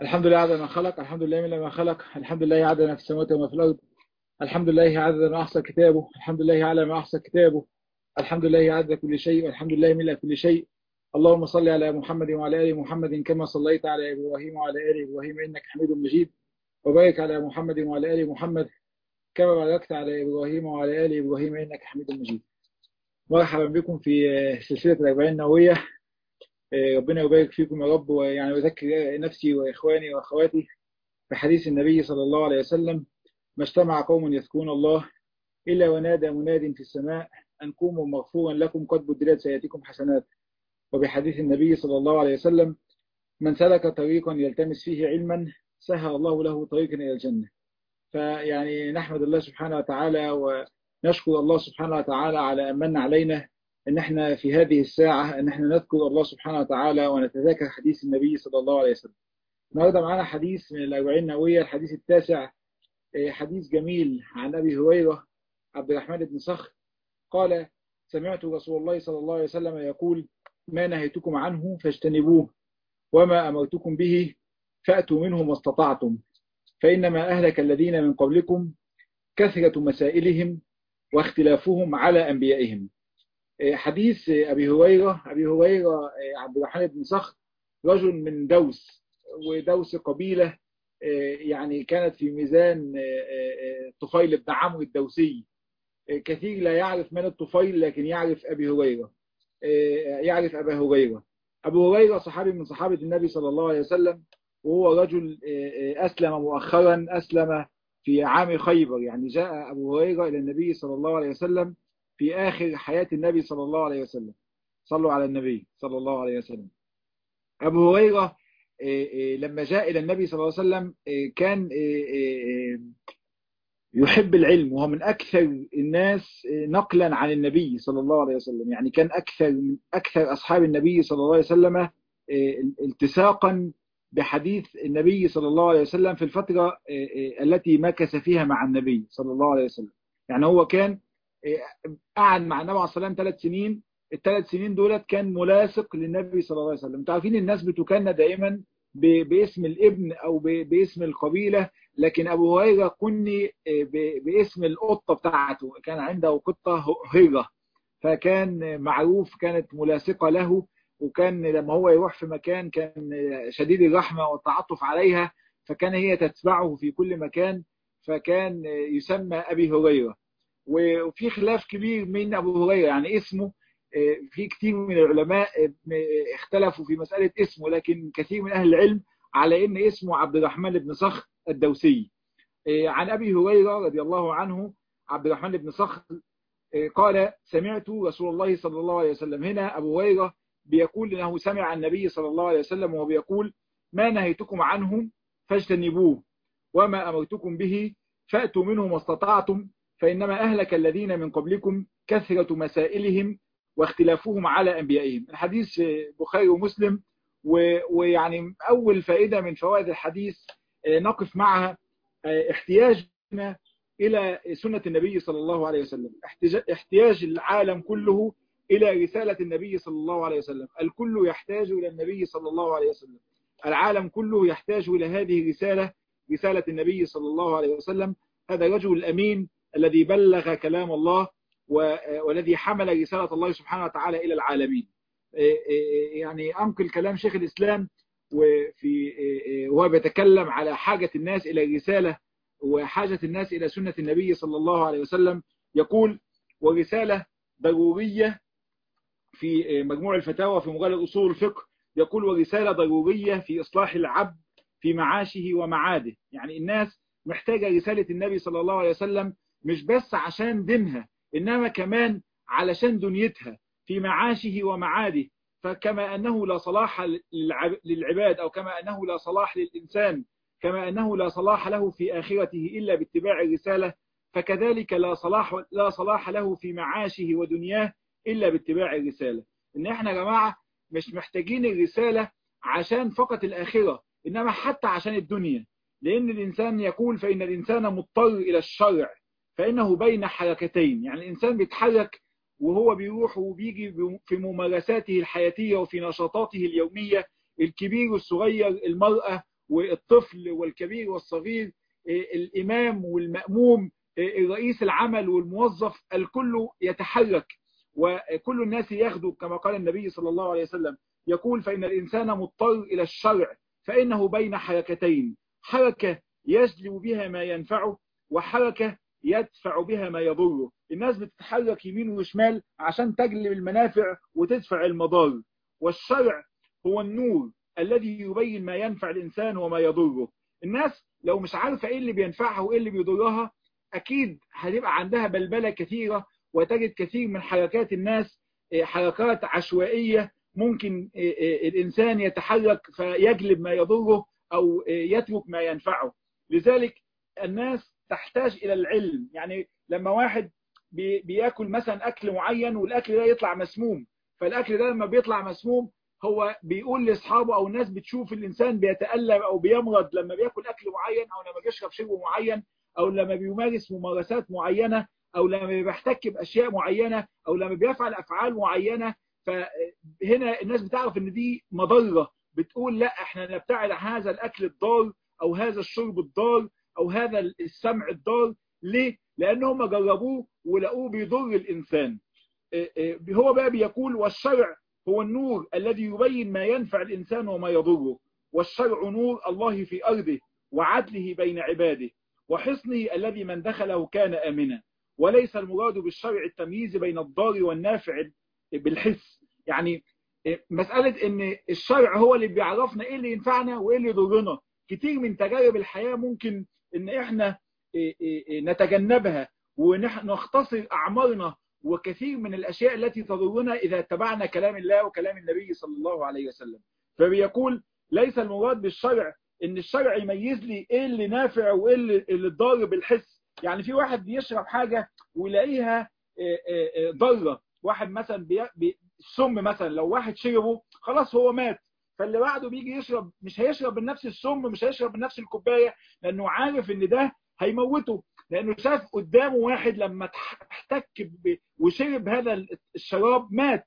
الحمد لله عدد ما خلق الحمد لله من ما خلق الحمد لله عدد ما في السماوات وما في الأرض الحمد لله عدد ما أحصى كتابه الحمد لله على ما أحصى كتابه الحمد لله عدد كل شيء والحمد لله ملء كل شيء اللهم صل على محمد وعلى آل محمد كما صليت على إبراهيم وعلى آل إبراهيم إنك حميد مجيد وبارك على محمد وعلى آل محمد كما باركت على إبراهيم وعلى آل إبراهيم إنك حميد مجيد مرحبا بكم في سلسلة الأربعين النووية ربنا يبارك فيكم يا رب ويعني أذكر نفسي وإخواني وأخواتي بحديث النبي صلى الله عليه وسلم ما اجتمع قوم يذكرون الله إلا ونادى مناد في السماء أن قوموا مغفورا لكم قد بدلت سيئاتكم حسنات وبحديث النبي صلى الله عليه وسلم من سلك طريقا يلتمس فيه علما سهل الله له طريقا إلى الجنة فيعني نحمد الله سبحانه وتعالى ونشكر الله سبحانه وتعالى على أن من علينا ان احنا في هذه الساعة ان احنا نذكر الله سبحانه وتعالى ونتذاكر حديث النبي صلى الله عليه وسلم النهارده معانا حديث من الأربعين النووية الحديث التاسع حديث جميل عن أبي هريرة عبد الرحمن بن صخر قال سمعت رسول الله صلى الله عليه وسلم يقول ما نهيتكم عنه فاجتنبوه وما أمرتكم به فأتوا منه ما استطعتم فإنما أهلك الذين من قبلكم كثرة مسائلهم واختلافهم على أنبيائهم حديث أبي هريرة أبي هريرة عبد الرحمن بن صخر رجل من دوس ودوس قبيلة يعني كانت في ميزان طفيل بن عمرو الدوسي كثير لا يعرف من الطفيل لكن يعرف أبي هريرة يعرف أبا هريرة أبو هريرة صحابي من صحابة النبي صلى الله عليه وسلم وهو رجل أسلم مؤخرا أسلم في عام خيبر يعني جاء أبو هريرة إلى النبي صلى الله عليه وسلم في آخر حياة النبي صلى الله عليه وسلم صلوا على النبي صلى الله عليه وسلم أبو هريرة لما جاء إلى النبي صلى الله عليه وسلم كان يحب العلم وهو من أكثر الناس نقلا عن النبي صلى الله عليه وسلم يعني كان أكثر من أكثر أصحاب النبي صلى الله عليه وسلم التساقا بحديث النبي صلى الله عليه وسلم في الفترة التي مكث فيها مع النبي صلى الله عليه وسلم يعني هو كان قعد مع النبي عليه الصلاه والسلام ثلاث سنين الثلاث سنين دولت كان ملاصق للنبي صلى الله عليه وسلم انتوا عارفين الناس بتكنى دائما باسم الابن او باسم القبيله لكن ابو هريره كني باسم القطه بتاعته كان عنده قطه هيره فكان معروف كانت ملاصقه له وكان لما هو يروح في مكان كان شديد الرحمه والتعاطف عليها فكان هي تتبعه في كل مكان فكان يسمى ابي هريره وفي خلاف كبير من أبو هريرة يعني اسمه في كثير من العلماء اختلفوا في مسألة اسمه لكن كثير من أهل العلم على أن اسمه عبد الرحمن بن صخر الدوسي عن أبي هريرة رضي الله عنه عبد الرحمن بن صخر قال سمعت رسول الله صلى الله عليه وسلم هنا أبو هريرة بيقول أنه سمع النبي صلى الله عليه وسلم وهو بيقول ما نهيتكم عنه فاجتنبوه وما أمرتكم به فأتوا منه ما استطعتم فإنما أهلك الذين من قبلكم كثرة مسائلهم واختلافهم على أنبيائهم الحديث بخاري ومسلم ويعني أول فائدة من فوائد الحديث نقف معها احتياجنا إلى سنة النبي صلى الله عليه وسلم احتياج العالم كله إلى رسالة النبي صلى الله عليه وسلم الكل يحتاج إلى النبي صلى الله عليه وسلم العالم كله يحتاج إلى هذه الرسالة رسالة النبي صلى الله عليه وسلم هذا رجل الأمين الذي بلغ كلام الله والذي حمل رسالة الله سبحانه وتعالى إلى العالمين يعني أنقل كلام شيخ الإسلام وفي وهو بيتكلم على حاجة الناس إلى الرسالة وحاجة الناس إلى سنة النبي صلى الله عليه وسلم يقول ورسالة ضرورية في مجموع الفتاوى في مجال أصول الفقه يقول ورسالة ضرورية في إصلاح العبد في معاشه ومعاده يعني الناس محتاجة رسالة النبي صلى الله عليه وسلم مش بس عشان دينها إنما كمان علشان دنيتها في معاشه ومعاده فكما أنه لا صلاح للعباد أو كما أنه لا صلاح للإنسان كما أنه لا صلاح له في آخرته إلا باتباع الرسالة فكذلك لا صلاح, لا صلاح له في معاشه ودنياه إلا باتباع الرسالة إن إحنا يا جماعة مش محتاجين الرسالة عشان فقط الآخرة إنما حتى عشان الدنيا لأن الإنسان يقول فإن الإنسان مضطر إلى الشرع فإنه بين حركتين يعني الإنسان بيتحرك وهو بيروح وبيجي في ممارساته الحياتية وفي نشاطاته اليومية الكبير والصغير المرأة والطفل والكبير والصغير الإمام والمأموم رئيس العمل والموظف الكل يتحرك وكل الناس يغدو كما قال النبي صلى الله عليه وسلم يقول فإن الإنسان مضطر إلى الشرع فإنه بين حركتين حركة يجلب بها ما ينفعه وحركة يدفع بها ما يضره الناس بتتحرك يمين وشمال عشان تجلب المنافع وتدفع المضار والشرع هو النور الذي يبين ما ينفع الإنسان وما يضره الناس لو مش عارفة إيه اللي بينفعها وإيه اللي بيضرها أكيد هتبقى عندها بلبلة كثيرة وتجد كثير من حركات الناس حركات عشوائية ممكن الإنسان يتحرك فيجلب ما يضره أو يترك ما ينفعه لذلك الناس تحتاج إلى العلم يعني لما واحد بياكل مثلا أكل معين والأكل ده يطلع مسموم فالأكل ده لما بيطلع مسموم هو بيقول لاصحابه او الناس بتشوف الانسان بيتالم او بيمرض لما بياكل اكل معين او لما بيشرب شرب معين او لما بيمارس ممارسات معينه او لما بيحتك باشياء معينه او لما بيفعل افعال معينه فهنا الناس بتعرف ان دي مضره بتقول لا احنا نبتعد عن هذا الاكل الضار او هذا الشرب الضار او هذا السمع الضار ليه؟ لان هم جربوه ولقوه بيضر الانسان هو بقى بيقول والشرع هو النور الذي يبين ما ينفع الإنسان وما يضره والشرع نور الله في أرضه وعدله بين عباده وحصنه الذي من دخله كان آمنا وليس المراد بالشرع التمييز بين الضار والنافع بالحس يعني مسألة ان الشرع هو اللي بيعرفنا ايه اللي ينفعنا وايه اللي يضرنا كتير من تجارب الحياة ممكن ان احنا نتجنبها ونختصر اعمارنا وكثير من الأشياء التي تضرنا إذا اتبعنا كلام الله وكلام النبي صلى الله عليه وسلم فبيقول ليس المراد بالشرع ان الشرع يميز لي ايه اللي نافع وايه اللي ضار بالحس يعني في واحد بيشرب حاجة ويلاقيها ضارة واحد مثلا بي... السم مثلا لو واحد شربه خلاص هو مات فاللي بعده بيجي يشرب مش هيشرب من نفس السم مش هيشرب من نفس الكوباية لانه عارف ان ده هيموته لانه شاف قدامه واحد لما احتك وشرب هذا الشراب مات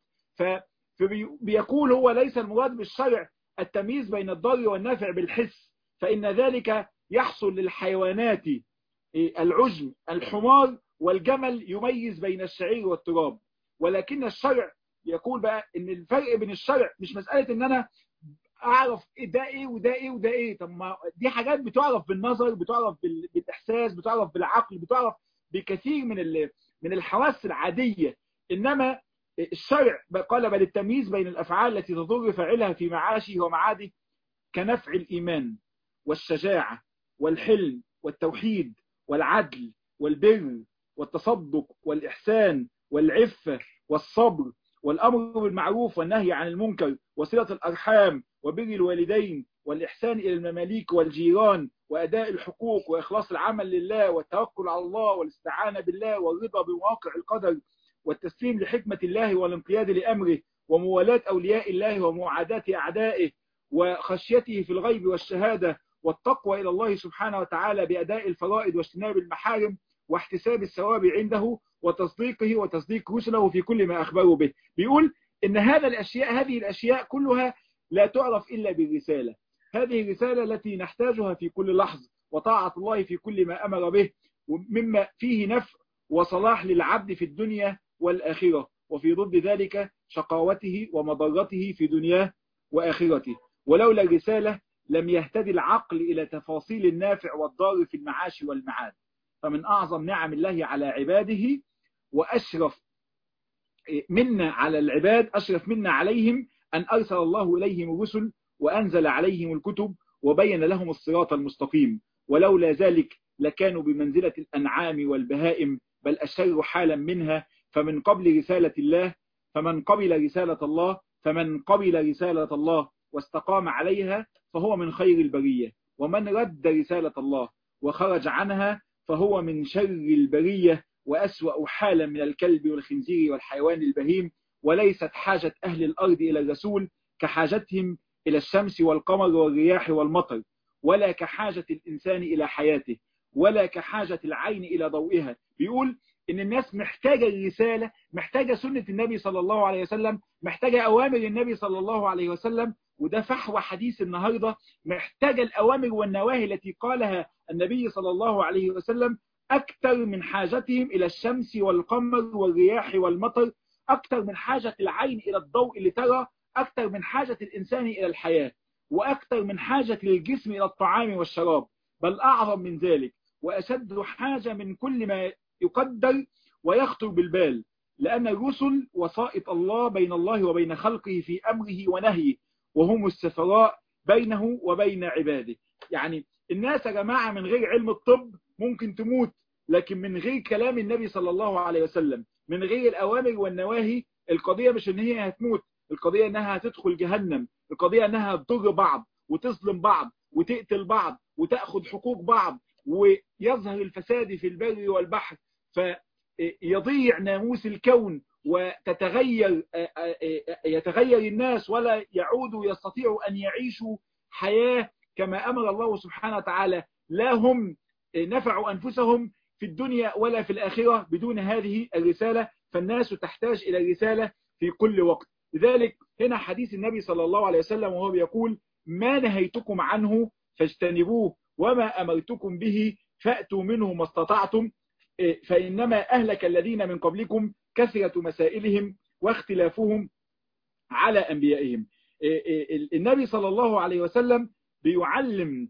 فبيقول هو ليس المراد بالشرع التمييز بين الضار والنافع بالحس فإن ذلك يحصل للحيوانات العجم الحمار والجمل يميز بين الشعير والتراب ولكن الشرع يقول بقى ان الفرق بين الشرع مش مسألة ان انا اعرف ده ايه وده ايه وده ايه طب ما دي حاجات بتعرف بالنظر بتعرف بالاحساس بتعرف بالعقل بتعرف بكثير من من الحواس العادية انما الشرع قال بل التمييز بين الافعال التي تضر فاعلها في معاشه ومعاده كنفع الايمان والشجاعة والحلم والتوحيد والعدل والبر والتصدق والإحسان والعفة والصبر والأمر بالمعروف والنهي عن المنكر وصلة الأرحام وبر الوالدين والإحسان إلى المماليك والجيران وأداء الحقوق وإخلاص العمل لله والتوكل على الله والاستعانة بالله والرضا بمواقع القدر والتسليم لحكمة الله والانقياد لأمره وموالاة أولياء الله ومعاداة أعدائه وخشيته في الغيب والشهادة والتقوى إلى الله سبحانه وتعالى بأداء الفرائض واجتناب المحارم واحتساب الثواب عنده وتصديقه وتصديق رسله في كل ما أخبره به بيقول إن هذا الأشياء هذه الأشياء كلها لا تعرف إلا بالرسالة هذه الرسالة التي نحتاجها في كل لحظة وطاعة الله في كل ما أمر به مما فيه نفع وصلاح للعبد في الدنيا والآخرة وفي ضد ذلك شقاوته ومضرته في دنياه وآخرته ولولا الرسالة لم يهتدي العقل إلى تفاصيل النافع والضار في المعاش والمعاد فمن أعظم نعم الله على عباده وأشرف منا على العباد أشرف منا عليهم أن أرسل الله إليهم الرسل وأنزل عليهم الكتب وبين لهم الصراط المستقيم ولولا ذلك لكانوا بمنزلة الأنعام والبهائم بل أشر حالا منها فمن قبل رسالة الله فمن قبل رسالة الله فمن قبل رسالة الله واستقام عليها فهو من خير البرية ومن رد رسالة الله وخرج عنها فهو من شر البرية وأسوأ حالا من الكلب والخنزير والحيوان البهيم وليست حاجة أهل الأرض إلى الرسول كحاجتهم إلى الشمس والقمر والرياح والمطر ولا كحاجة الإنسان إلى حياته ولا كحاجة العين إلى ضوئها بيقول إن الناس محتاجة الرسالة محتاجة سنة النبي صلى الله عليه وسلم محتاجة أوامر النبي صلى الله عليه وسلم وده فحوى حديث النهاردة محتاجة الأوامر والنواهي التي قالها النبي صلى الله عليه وسلم أكثر من حاجتهم إلى الشمس والقمر والرياح والمطر أكثر من حاجة العين إلى الضوء لترى أكثر من حاجة الإنسان إلى الحياة وأكثر من حاجة الجسم إلى الطعام والشراب بل أعظم من ذلك وأشد حاجة من كل ما يقدر ويخطر بالبال لأن الرسل وسائط الله بين الله وبين خلقه في أمره ونهيه وهم السفراء بينه وبين عباده يعني الناس يا جماعة من غير علم الطب ممكن تموت لكن من غير كلام النبي صلى الله عليه وسلم من غير الأوامر والنواهي القضية مش ان هي هتموت القضية انها هتدخل جهنم القضية انها تضر بعض وتظلم بعض وتقتل بعض وتأخذ حقوق بعض ويظهر الفساد في البر والبحر فيضيع ناموس الكون وتتغير يتغير الناس ولا يعودوا يستطيعوا أن يعيشوا حياة كما أمر الله سبحانه وتعالى لا هم نفعوا أنفسهم في الدنيا ولا في الآخرة بدون هذه الرسالة فالناس تحتاج إلى الرسالة في كل وقت لذلك هنا حديث النبي صلى الله عليه وسلم وهو بيقول ما نهيتكم عنه فاجتنبوه وما أمرتكم به فأتوا منه ما استطعتم فإنما أهلك الذين من قبلكم كثرة مسائلهم واختلافهم على أنبيائهم النبي صلى الله عليه وسلم بيعلم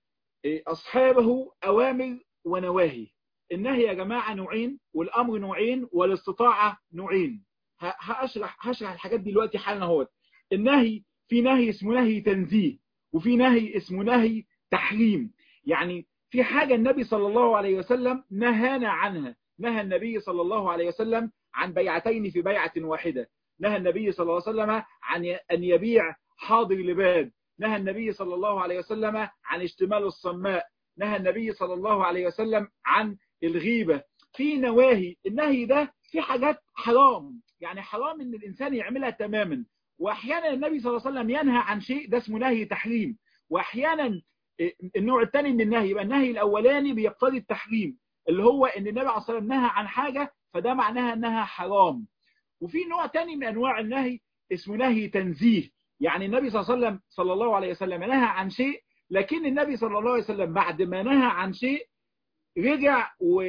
أصحابه أوامر ونواهي النهي يا جماعة نوعين والأمر نوعين والاستطاعة نوعين هشرح هشرح الحاجات دي دلوقتي حالا اهوت النهي في نهي اسمه نهي تنزيه وفي نهي اسمه نهي تحريم يعني في حاجة النبي صلى الله عليه وسلم نهانا عنها نهى النبي صلى الله عليه وسلم عن بيعتين في بيعة واحدة نهى النبي صلى الله عليه وسلم عن أن يبيع حاضر لباد نهى النبي صلى الله عليه وسلم عن اشتمال الصماء نهى النبي صلى الله عليه وسلم عن الغيبة في نواهي النهي ده في حاجات حرام يعني حرام ان الانسان يعملها تماما واحيانا النبي صلى الله عليه وسلم ينهى عن شيء ده اسمه نهي تحريم واحيانا النوع الثاني من النهي يبقى النهي الاولاني بيقتضي التحريم اللي هو ان النبي عليه الصلاه والسلام نهى عن حاجه فده معناها انها حرام وفي نوع ثاني من انواع النهي اسمه نهي تنزيه يعني النبي صلى الله عليه وسلم صلى الله عليه وسلم نهى عن شيء لكن النبي صلى الله عليه وسلم بعد ما نهى عن شيء رجع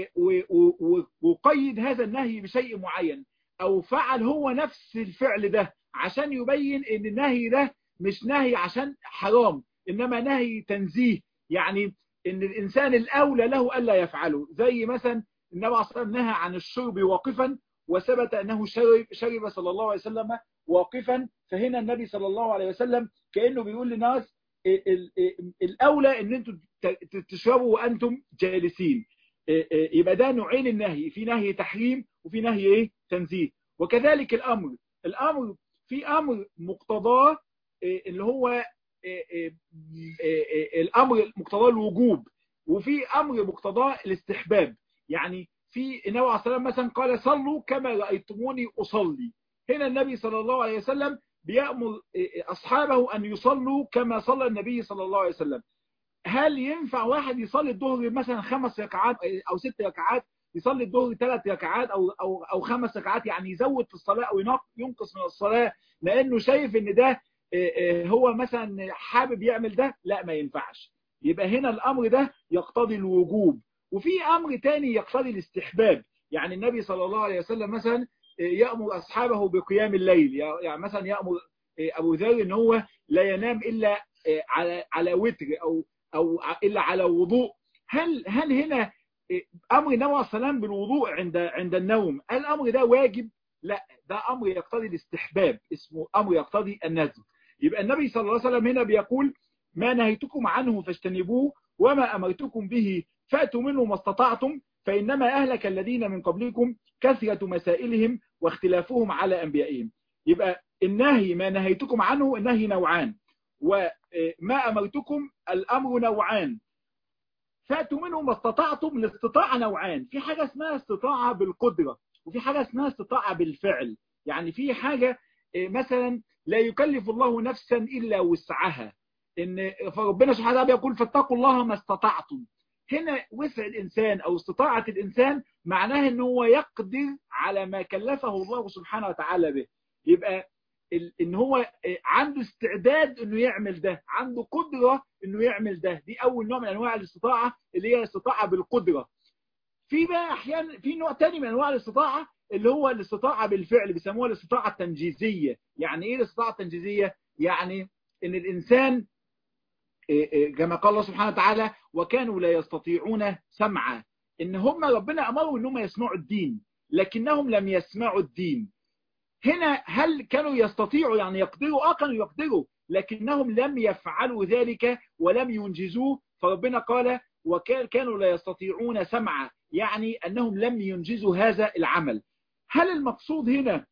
وقيد هذا النهي بشيء معين او فعل هو نفس الفعل ده عشان يبين ان النهي ده مش نهي عشان حرام انما نهي تنزيه يعني ان الانسان الاولى له الا يفعله زي مثلا النبي عليه الصلاه نهى عن الشرب واقفا وثبت انه شرب, شرب صلى الله عليه وسلم واقفا فهنا النبي صلى الله عليه وسلم كانه بيقول للناس الاولى ان انتم تشربوا وانتم جالسين يبقى ده نوعين النهي في نهي تحريم وفي نهي ايه تنزيه وكذلك الامر الامر في امر مقتضاه اللي هو الامر مقتضاه الوجوب وفي امر مقتضاه الاستحباب يعني في النبي عليه الصلاه مثلا قال صلوا كما رايتموني اصلي هنا النبي صلى الله عليه وسلم بيأمر أصحابه أن يصلوا كما صلى النبي صلى الله عليه وسلم هل ينفع واحد يصلي الظهر مثلا خمس ركعات أو ست ركعات يصلي الظهر ثلاث ركعات أو, أو, أو خمس ركعات يعني يزود في الصلاة أو ينقص من الصلاة لأنه شايف إن ده هو مثلا حابب يعمل ده لا ما ينفعش يبقى هنا الأمر ده يقتضي الوجوب وفي أمر تاني يقتضي الاستحباب يعني النبي صلى الله عليه وسلم مثلا يأمر أصحابه بقيام الليل يعني مثلا يأمر أبو ذر إن هو لا ينام إلا على على وتر أو أو إلا على وضوء هل هل هنا أمر النبي عليه السلام بالوضوء عند عند النوم هل الأمر ده واجب؟ لا ده أمر يقتضي الاستحباب اسمه أمر يقتضي النزل يبقى النبي صلى الله عليه وسلم هنا بيقول ما نهيتكم عنه فاجتنبوه وما أمرتكم به فأتوا منه ما استطعتم فإنما أهلك الذين من قبلكم كثرة مسائلهم واختلافهم على أنبيائهم يبقى النهي ما نهيتكم عنه النهي نوعان وما أمرتكم الأمر نوعان فأتوا منه ما استطعتم الاستطاعة نوعان في حاجة اسمها استطاعة بالقدرة وفي حاجة اسمها استطاعة بالفعل يعني في حاجة مثلا لا يكلف الله نفسا إلا وسعها إن فربنا سبحانه وتعالى يقول فاتقوا الله ما استطعتم هنا وسع الإنسان أو استطاعة الإنسان معناه أنه هو يقدر على ما كلفه الله سبحانه وتعالى به يبقى ان هو عنده استعداد انه يعمل ده عنده قدرة انه يعمل ده دي اول نوع من انواع الاستطاعة اللي هي الاستطاعة بالقدرة في بقى احيانا في نوع تاني من انواع الاستطاعة اللي هو الاستطاعة بالفعل بيسموها الاستطاعة التنجيزية يعني ايه الاستطاعة التنجيزية يعني ان الانسان كما قال الله سبحانه وتعالى وكانوا لا يستطيعون سمعا ان هم ربنا امروا انهم يسمعوا الدين لكنهم لم يسمعوا الدين هنا هل كانوا يستطيعوا يعني يقدروا اه كانوا يقدروا لكنهم لم يفعلوا ذلك ولم ينجزوه فربنا قال وكانوا لا يستطيعون سمعا يعني انهم لم ينجزوا هذا العمل هل المقصود هنا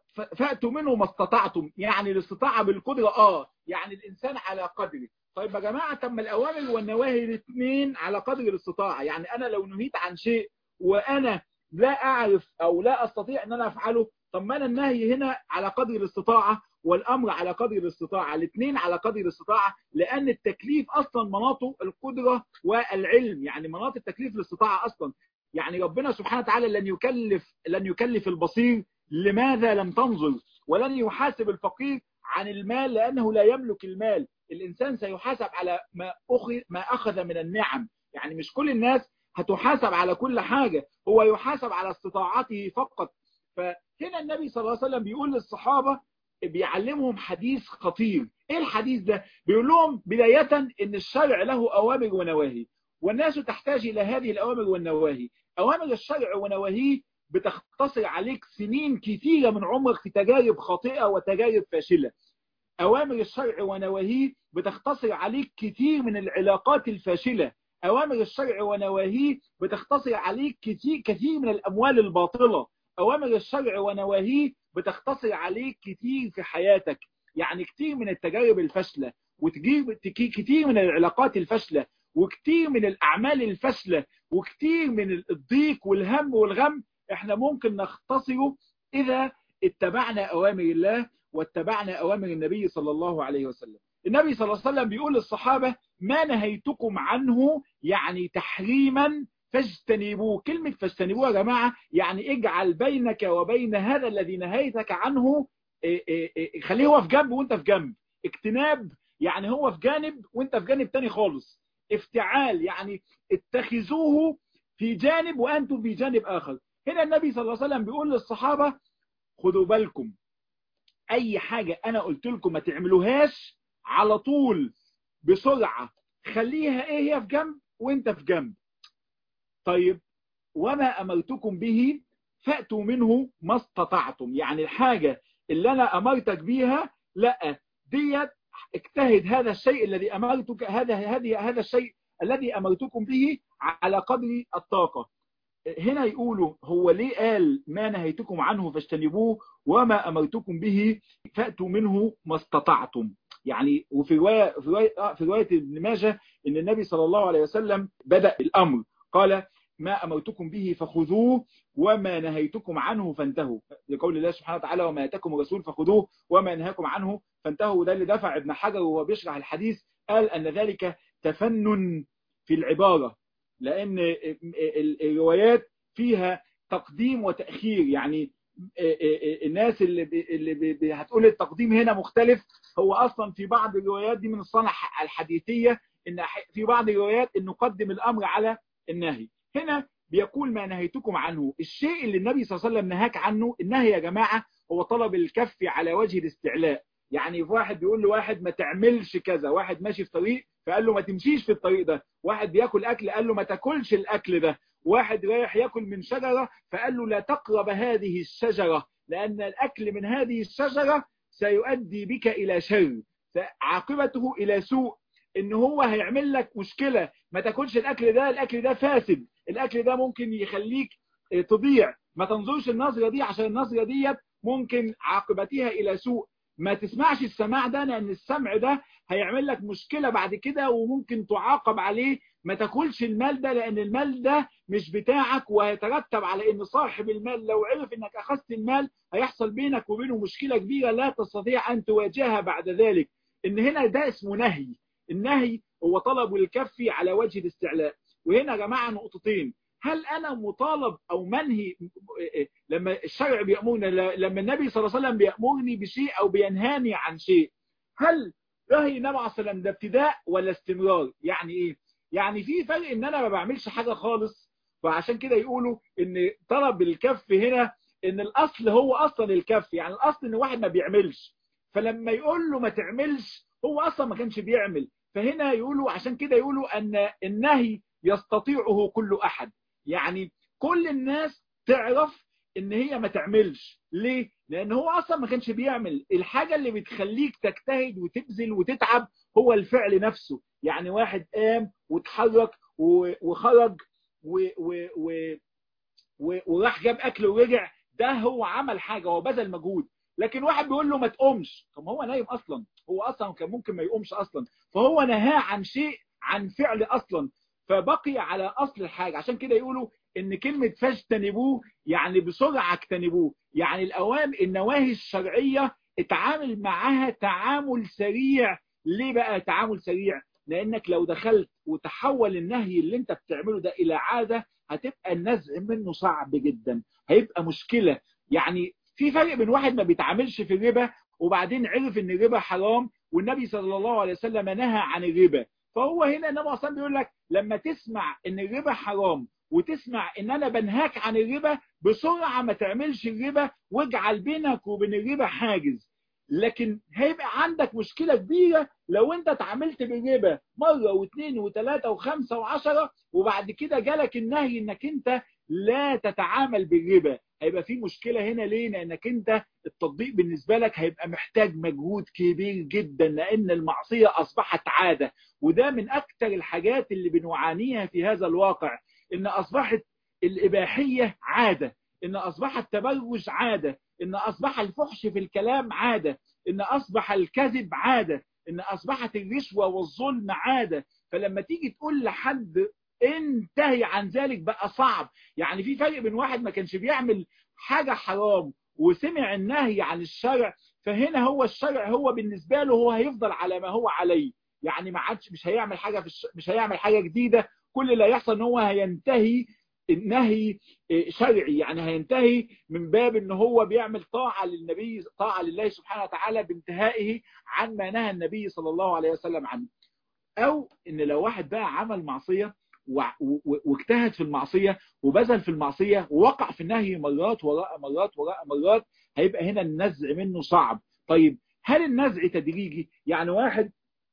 فأتوا منه ما استطعتم يعني الاستطاعة بالقدرة اه يعني الانسان على قدره طيب يا جماعة تم الأوامر والنواهي الاثنين على قدر الاستطاعة يعني أنا لو نهيت عن شيء وأنا لا أعرف أو لا أستطيع أن أنا أفعله طب ما أنا النهي هنا على قدر الاستطاعة والأمر على قدر الاستطاعة الاثنين على قدر الاستطاعة لأن التكليف أصلا مناطه القدرة والعلم يعني مناط التكليف الاستطاعة أصلا يعني ربنا سبحانه وتعالى لن يكلف لن يكلف البصير لماذا لم تنظر ولن يحاسب الفقير عن المال لأنه لا يملك المال الإنسان سيحاسب على ما أخذ, ما أخذ من النعم يعني مش كل الناس هتحاسب على كل حاجة هو يحاسب على استطاعته فقط فهنا النبي صلى الله عليه وسلم بيقول للصحابة بيعلمهم حديث خطير ايه الحديث ده بيقول لهم بداية ان الشرع له اوامر ونواهي والناس تحتاج الى هذه الاوامر والنواهي اوامر الشرع ونواهيه بتختصر عليك سنين كثيرة من عمرك في تجارب خاطئة وتجارب فاشلة أوامر الشرع ونواهيه بتختصر عليك كثير من العلاقات الفاشلة أوامر الشرع ونواهيه بتختصر عليك كثير, كثير من الأموال الباطلة أوامر الشرع ونواهيه بتختصر عليك كثير في حياتك يعني كثير من التجارب الفاشلة وتجيب كثير من العلاقات الفاشلة وكثير من الأعمال الفاشلة وكثير من الضيق والهم والغم احنا ممكن نختصره إذا اتبعنا أوامر الله واتبعنا أوامر النبي صلى الله عليه وسلم النبي صلى الله عليه وسلم بيقول للصحابة ما نهيتكم عنه يعني تحريما فاجتنبوه كلمة فاجتنبوه يا جماعة يعني اجعل بينك وبين هذا الذي نهيتك عنه خليه هو في جنب وانت في جنب اجتناب يعني هو في جانب وانت في جانب تاني خالص افتعال يعني اتخذوه في جانب وانتم في جانب اخر هنا النبي صلى الله عليه وسلم بيقول للصحابة خدوا بالكم اي حاجة انا قلت لكم ما تعملوهاش على طول بسرعة خليها ايه هي في جنب وانت في جنب طيب وما امرتكم به فأتوا منه ما استطعتم يعني الحاجة اللي انا امرتك بيها لا ديت اجتهد هذا الشيء الذي امرتك هذا هذه هذا الشيء الذي امرتكم به على قدر الطاقة هنا يقولوا هو ليه قال ما نهيتكم عنه فاجتنبوه وما امرتكم به فأتوا منه ما استطعتم يعني وفي رواية في رواية في رواية ابن ماجه ان النبي صلى الله عليه وسلم بدأ الامر قال ما أمرتكم به فخذوه وما نهيتكم عنه فانتهوا لقول الله سبحانه وتعالى وما أتاكم الرسول فخذوه وما نهاكم عنه فانتهوا ده اللي دفع ابن حجر وهو بيشرح الحديث قال أن ذلك تفنن في العبارة لأن الروايات فيها تقديم وتأخير يعني الناس اللي اللي هتقول التقديم هنا مختلف هو أصلا في بعض الروايات دي من الصنع الحديثية إن في بعض الروايات إن نقدم الأمر على النهي هنا بيقول ما نهيتكم عنه الشيء اللي النبي صلى الله عليه وسلم نهاك عنه النهي يا جماعة هو طلب الكف على وجه الاستعلاء يعني في واحد بيقول لواحد ما تعملش كذا واحد ماشي في طريق فقال له ما تمشيش في الطريق ده واحد بياكل أكل قال له ما تاكلش الأكل ده واحد رايح ياكل من شجرة فقال له لا تقرب هذه الشجرة لأن الأكل من هذه الشجرة سيؤدي بك إلى شر عاقبته إلى سوء ان هو هيعمل لك مشكلة ما تاكلش الاكل ده الاكل ده فاسد الاكل ده ممكن يخليك تضيع ما تنظرش النظرة دي عشان النظرة ديت ممكن عاقبتها الى سوء ما تسمعش السماع ده لان السمع ده هيعمل لك مشكلة بعد كده وممكن تعاقب عليه ما تاكلش المال ده لان المال ده مش بتاعك وهيترتب على ان صاحب المال لو عرف انك اخذت المال هيحصل بينك وبينه مشكلة كبيرة لا تستطيع ان تواجهها بعد ذلك ان هنا ده اسمه نهي النهي هو طلب الكف على وجه الاستعلاء وهنا يا جماعة نقطتين هل انا مطالب او منهي لما الشرع بيأمرنا لما النبي صلى الله عليه وسلم بيأمرني بشيء او بينهاني عن شيء هل رهي النبي عليه الصلاه والسلام ده ابتداء ولا استمرار يعني ايه يعني في فرق ان انا ما بعملش حاجه خالص فعشان كده يقولوا ان طلب الكف هنا ان الاصل هو اصلا الكف يعني الاصل ان واحد ما بيعملش فلما يقول له ما تعملش هو اصلا ما كانش بيعمل فهنا يقولوا عشان كده يقولوا ان النهي يستطيعه كل احد يعني كل الناس تعرف ان هي ما تعملش ليه لان هو اصلا ما كانش بيعمل الحاجه اللي بتخليك تجتهد وتبذل وتتعب هو الفعل نفسه يعني واحد قام وتحرك وخرج وراح جاب اكل ورجع ده هو عمل حاجه هو بذل مجهود لكن واحد بيقول له ما تقومش طب هو نايم اصلا هو اصلا كان ممكن ما يقومش اصلا فهو نهاه عن شيء عن فعل اصلا فبقي على اصل الحاجه عشان كده يقولوا ان كلمه فاجتنبوه يعني بسرعه اجتنبوه يعني الاوامر النواهي الشرعيه اتعامل معاها تعامل سريع ليه بقى تعامل سريع لانك لو دخلت وتحول النهي اللي انت بتعمله ده الى عاده هتبقى النزع منه صعب جدا هيبقى مشكله يعني في فرق بين واحد ما بيتعاملش في الربا وبعدين عرف ان الربا حرام والنبي صلى الله عليه وسلم نهى عن الربا فهو هنا النبي اصلا بيقول لك لما تسمع ان الربا حرام وتسمع ان انا بنهاك عن الربا بسرعه ما تعملش الربا واجعل بينك وبين الربا حاجز لكن هيبقى عندك مشكله كبيره لو انت اتعاملت بالربا مره واثنين وثلاثه وخمسه وعشره وبعد كده جالك النهي انك انت لا تتعامل بالربا هيبقى في مشكله هنا ليه لانك انت التطبيق بالنسبه لك هيبقى محتاج مجهود كبير جدا لان المعصيه اصبحت عاده وده من اكثر الحاجات اللي بنعانيها في هذا الواقع ان اصبحت الاباحيه عاده ان اصبح التبرج عاده ان اصبح الفحش في الكلام عاده ان اصبح الكذب عاده ان اصبحت الرشوه والظلم عاده فلما تيجي تقول لحد انتهي عن ذلك بقى صعب يعني في فرق بين واحد ما كانش بيعمل حاجه حرام وسمع النهي عن الشرع فهنا هو الشرع هو بالنسبه له هو هيفضل على ما هو عليه يعني ما عادش مش هيعمل حاجه في الش... مش هيعمل حاجه جديده كل اللي هيحصل ان هو هينتهي النهي شرعي يعني هينتهي من باب ان هو بيعمل طاعه للنبي طاعه لله سبحانه وتعالى بانتهائه عن ما نهى النبي صلى الله عليه وسلم عنه او ان لو واحد بقى عمل معصيه واجتهد في المعصيه وبذل في المعصيه ووقع في النهي مرات وراء مرات وراء مرات هيبقى هنا النزع منه صعب طيب هل النزع تدريجي يعني واحد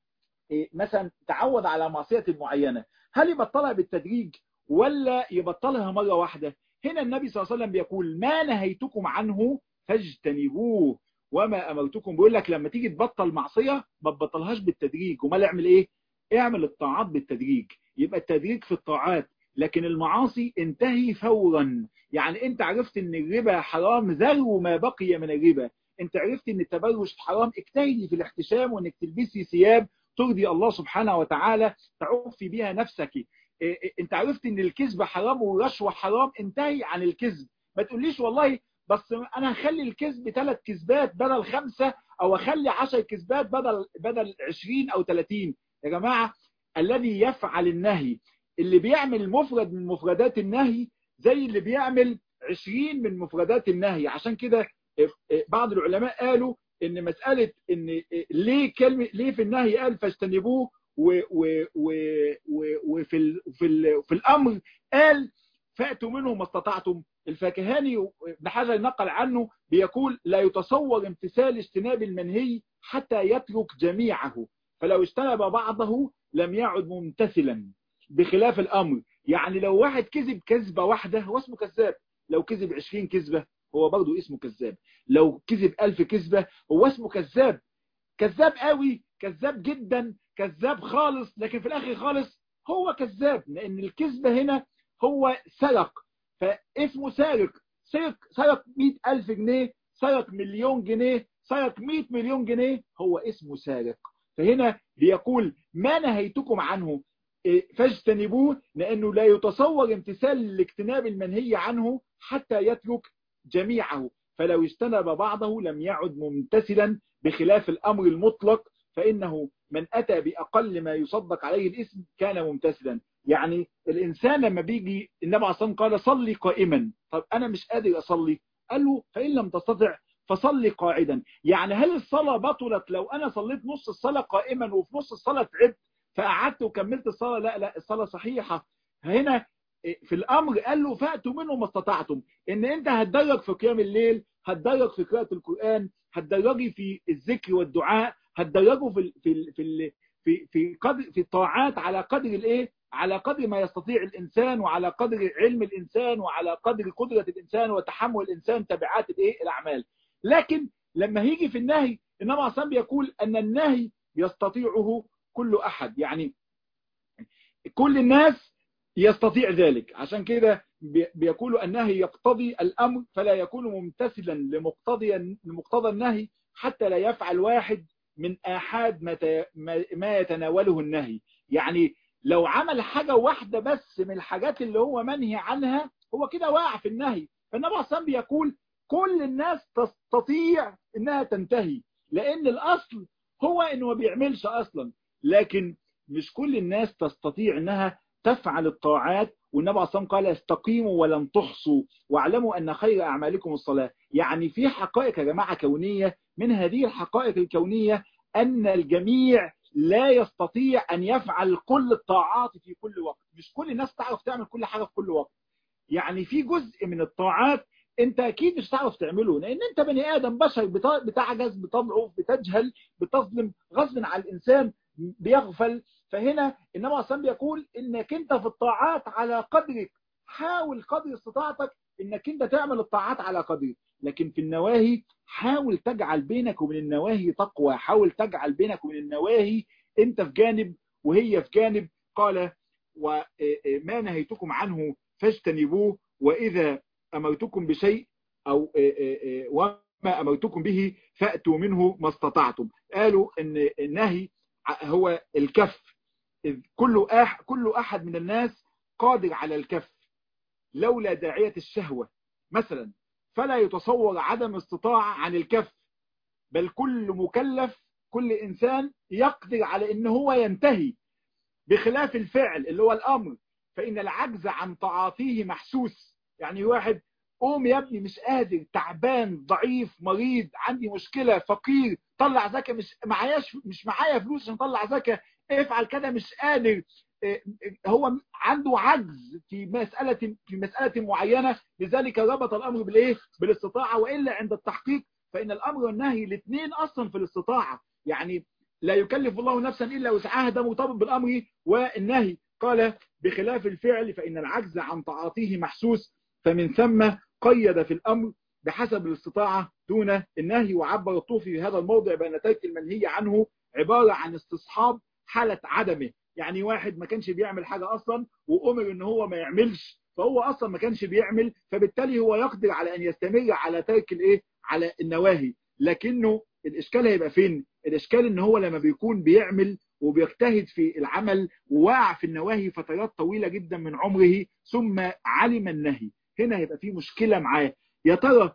مثلا تعود على معصيه معينه هل يبطلها بالتدريج ولا يبطلها مرة واحدة هنا النبي صلى الله عليه وسلم بيقول ما نهيتكم عنه فاجتنبوه وما أمرتكم بيقول لك لما تيجي تبطل معصية ما تبطلهاش بالتدريج وما اعمل ايه اعمل الطاعات بالتدريج يبقى التدريج في الطاعات لكن المعاصي انتهي فورا يعني انت عرفت ان الربا حرام ذرو ما بقي من الربا انت عرفت ان التبرج حرام اجتهدي في الاحتشام وانك تلبسي ثياب ترضي الله سبحانه وتعالى تعفي بها نفسك انت عرفت ان الكذب حرام والرشوه حرام انتهي عن الكذب ما تقوليش والله بس انا هخلي الكذب ثلاث كذبات بدل خمسه او اخلي 10 كذبات بدل بدل 20 او 30 يا جماعه الذي يفعل النهي اللي بيعمل مفرد من مفردات النهي زي اللي بيعمل 20 من مفردات النهي عشان كده بعض العلماء قالوا ان مساله ان ليه كلمه ليه في النهي قال فاجتنبوه وفي في في الامر قال فاتوا منه ما استطعتم الفاكهاني ابن حجر نقل عنه بيقول لا يتصور امتثال اجتناب المنهي حتى يترك جميعه فلو اجتنب بعضه لم يعد ممتثلا بخلاف الامر يعني لو واحد كذب كذبه واحده هو اسمه كذاب لو كذب 20 كذبه هو برضه اسمه كذاب لو كذب 1000 كذبه هو اسمه كذاب كذاب قوي كذاب جدا كذاب خالص لكن في الاخر خالص هو كذاب لان الكذبه هنا هو سرق فاسمه سارق سرق سرق 100000 جنيه سرق مليون جنيه سرق 100 مليون جنيه هو اسمه سارق فهنا بيقول ما نهيتكم عنه فاجتنبوه لانه لا يتصور امتثال الاجتناب المنهي عنه حتى يترك جميعه فلو اجتنب بعضه لم يعد ممتثلا بخلاف الامر المطلق فانه من أتى بأقل ما يصدق عليه الاسم كان ممتثلا يعني الإنسان لما بيجي النبي عليه الصلاة قال صلي قائما طب أنا مش قادر أصلي قال له فإن لم تستطع فصلي قاعدا يعني هل الصلاة بطلت لو أنا صليت نص الصلاة قائما وفي نص الصلاة تعبت فقعدت وكملت الصلاة لا لا الصلاة صحيحة هنا في الأمر قال له فأتوا منه ما استطعتم إن أنت هتدرج في قيام الليل هتدرج في قراءة القرآن هتدرجي في الذكر والدعاء هتدرجوا في في في في في قدر في الطاعات على قدر الايه على قدر ما يستطيع الانسان وعلى قدر علم الانسان وعلى قدر قدره الانسان وتحمل الانسان تبعات الايه الاعمال لكن لما هيجي في النهي النبي عليه الصلاه بيقول ان النهي يستطيعه كل احد يعني كل الناس يستطيع ذلك عشان كده بيقولوا النهي يقتضي الامر فلا يكون ممتثلا لمقتضي لمقتضى النهي حتى لا يفعل واحد من آحاد ما يتناوله النهي يعني لو عمل حاجة واحدة بس من الحاجات اللي هو منهي عنها هو كده واقع في النهي فالنبي عليه بيقول كل الناس تستطيع انها تنتهي لان الاصل هو انه ما بيعملش اصلا لكن مش كل الناس تستطيع انها تفعل الطاعات والنبي عليه الصلاه قال استقيموا ولن تحصوا واعلموا ان خير اعمالكم الصلاه يعني في حقائق يا جماعه كونيه من هذه الحقائق الكونيه ان الجميع لا يستطيع ان يفعل كل الطاعات في كل وقت مش كل الناس تعرف تعمل كل حاجه في كل وقت يعني في جزء من الطاعات انت اكيد مش هتعرف تعمله لان انت بني ادم بشر بتعجز بتضعف بتجهل بتظلم غصب عن الانسان بيغفل فهنا النبي عليه الصلاه بيقول انك انت في الطاعات على قدرك حاول قدر استطاعتك انك انت تعمل الطاعات على قدرك لكن في النواهي حاول تجعل بينك وبين النواهي تقوى حاول تجعل بينك وبين النواهي انت في جانب وهي في جانب قال وما نهيتكم عنه فاجتنبوه واذا امرتكم بشيء او وما امرتكم به فاتوا منه ما استطعتم قالوا ان النهي هو الكف كل أح كل احد من الناس قادر على الكف لولا داعية الشهوة مثلا فلا يتصور عدم استطاعة عن الكف بل كل مكلف كل إنسان يقدر على إن هو ينتهي بخلاف الفعل اللي هو الأمر فإن العجز عن تعاطيه محسوس يعني واحد قوم يا ابني مش قادر تعبان ضعيف مريض عندي مشكلة فقير طلع زكاة مش معاياش مش معايا فلوس عشان اطلع زكاة افعل كده مش قادر هو عنده عجز في مسألة في مسألة معينة لذلك ربط الأمر بالإيه؟ بالاستطاعة وإلا عند التحقيق فإن الأمر والنهي الاثنين أصلا في الاستطاعة يعني لا يكلف الله نفسا إلا وسعها ده مرتبط بالأمر والنهي قال بخلاف الفعل فإن العجز عن تعاطيه محسوس فمن ثم قيد في الأمر بحسب الاستطاعة دون النهي وعبر الطوفي في هذا الموضع بأن ترك المنهي عنه عبارة عن استصحاب حالة عدمه يعني واحد ما كانش بيعمل حاجة أصلا وأمر إن هو ما يعملش فهو أصلا ما كانش بيعمل فبالتالي هو يقدر على أن يستمر على ترك الإيه على النواهي لكنه الإشكال هيبقى فين الإشكال إن هو لما بيكون بيعمل وبيجتهد في العمل ووقع في النواهي فترات طويلة جدا من عمره ثم علم النهي هنا هيبقى في مشكلة معاه يا ترى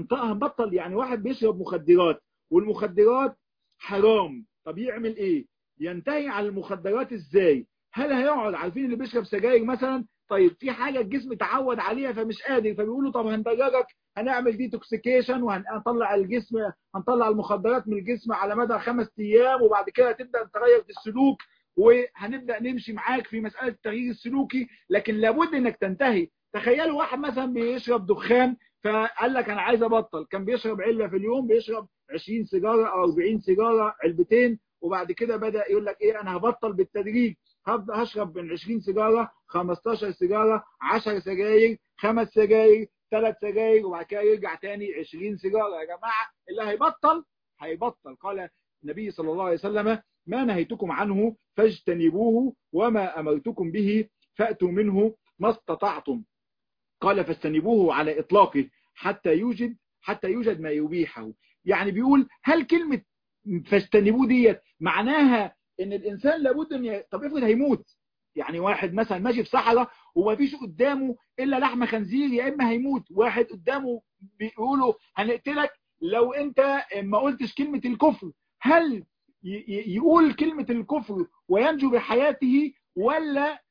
هنبطل يعني واحد بيشرب مخدرات والمخدرات حرام طب يعمل ايه ينتهي على المخدرات ازاي هل هيقعد عارفين اللي بيشرب سجاير مثلا طيب في حاجة الجسم تعود عليها فمش قادر فبيقولوا طب هندرجك هنعمل ديتوكسيكيشن وهنطلع الجسم هنطلع المخدرات من الجسم على مدى خمس ايام وبعد كده تبدا تغير في السلوك وهنبدا نمشي معاك في مساله التغيير السلوكي لكن لابد انك تنتهي تخيلوا واحد مثلا بيشرب دخان فقال لك انا عايز ابطل كان بيشرب علبه في اليوم بيشرب 20 سيجاره او 40 سيجاره علبتين وبعد كده بدا يقول لك ايه انا هبطل بالتدريج هبدا هشرب من 20 سيجاره 15 سيجاره 10 سجاير خمس سجاير ثلاث سجاير وبعد كده يرجع تاني 20 سيجاره يا جماعه اللي هيبطل هيبطل قال النبي صلى الله عليه وسلم ما نهيتكم عنه فاجتنبوه وما امرتكم به فاتوا منه ما استطعتم قال فاجتنبوه على اطلاقه حتى يوجد حتى يوجد ما يبيحه يعني بيقول هل كلمه فاجتنبوه ديت معناها ان الانسان لابد ان ي... طب افرض هيموت يعني واحد مثلا ماشي في صحراء وما فيش قدامه الا لحم خنزير يا اما هيموت واحد قدامه بيقولوا هنقتلك لو انت ما قلتش كلمة الكفر هل يقول كلمة الكفر وينجو بحياته ولا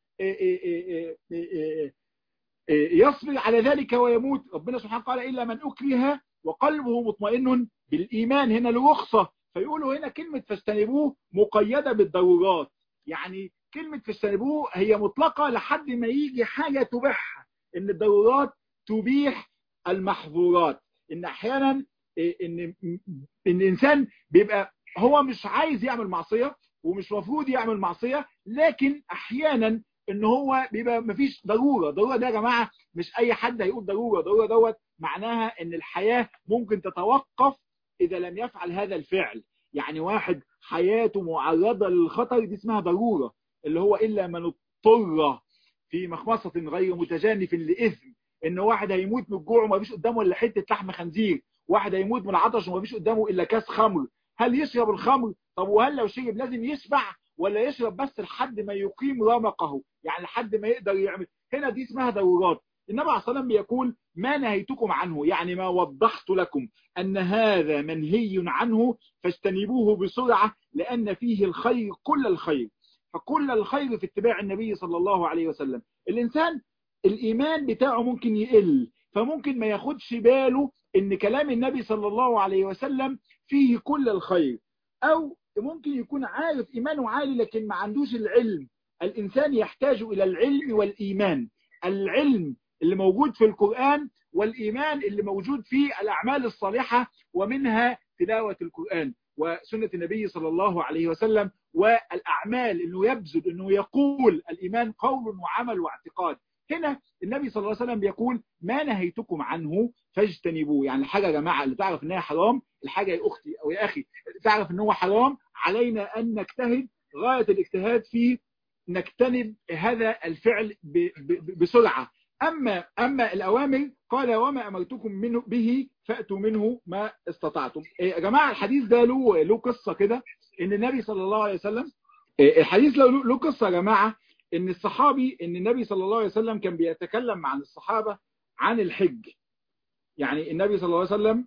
يصبر على ذلك ويموت ربنا سبحانه قال إلا من أكره وقلبه مطمئن بالإيمان هنا الرخصة فيقولوا هنا كلمة فاجتنبوه مقيدة بالضرورات يعني كلمة فاجتنبوه هي مطلقة لحد ما يجي حاجة تبيحها إن الضرورات تبيح المحظورات إن أحيانا إن إن الإنسان بيبقى هو مش عايز يعمل معصية ومش مفروض يعمل معصية لكن أحيانا ان هو بيبقى مفيش ضرورة ضرورة ده يا جماعة مش اي حد هيقول ضرورة ضرورة دوت معناها ان الحياة ممكن تتوقف اذا لم يفعل هذا الفعل يعني واحد حياته معرضة للخطر دي اسمها ضرورة اللي هو الا من اضطر في مخمصة غير متجانف لإثم ان واحد هيموت من الجوع وما فيش قدامه الا حتة لحم خنزير واحد هيموت من العطش وما فيش قدامه الا كاس خمر هل يشرب الخمر طب وهل لو شرب لازم يشبع ولا يشرب بس لحد ما يقيم رمقه يعني لحد ما يقدر يعمل هنا دي اسمها ضرورات النبي عليه الصلاه والسلام يقول ما نهيتكم عنه يعني ما وضحت لكم أن هذا منهي عنه فاجتنبوه بسرعة لأن فيه الخير كل الخير فكل الخير في اتباع النبي صلى الله عليه وسلم الإنسان الإيمان بتاعه ممكن يقل فممكن ما ياخدش باله ان كلام النبي صلى الله عليه وسلم فيه كل الخير او ممكن يكون عارف ايمانه عالي لكن ما عندوش العلم الانسان يحتاج الى العلم والايمان العلم اللي موجود في القرآن والايمان اللي موجود في الاعمال الصالحة ومنها تلاوة القرآن وسنة النبي صلى الله عليه وسلم والاعمال انه يبذل انه يقول الايمان قول وعمل واعتقاد هنا النبي صلى الله عليه وسلم بيقول ما نهيتكم عنه فاجتنبوه يعني الحاجة يا جماعة اللي تعرف انها حرام الحاجة يا اختي او يا اخي تعرف ان هو حرام علينا ان نجتهد غاية الاجتهاد في نجتنب هذا الفعل بسرعة اما اما الاوامر قال وما امرتكم منه به فاتوا منه ما استطعتم يا جماعة الحديث ده له له قصة كده ان النبي صلى الله عليه وسلم الحديث له له قصة يا جماعة ان الصحابي ان النبي صلى الله عليه وسلم كان بيتكلم عن الصحابة عن الحج يعني النبي صلى الله عليه وسلم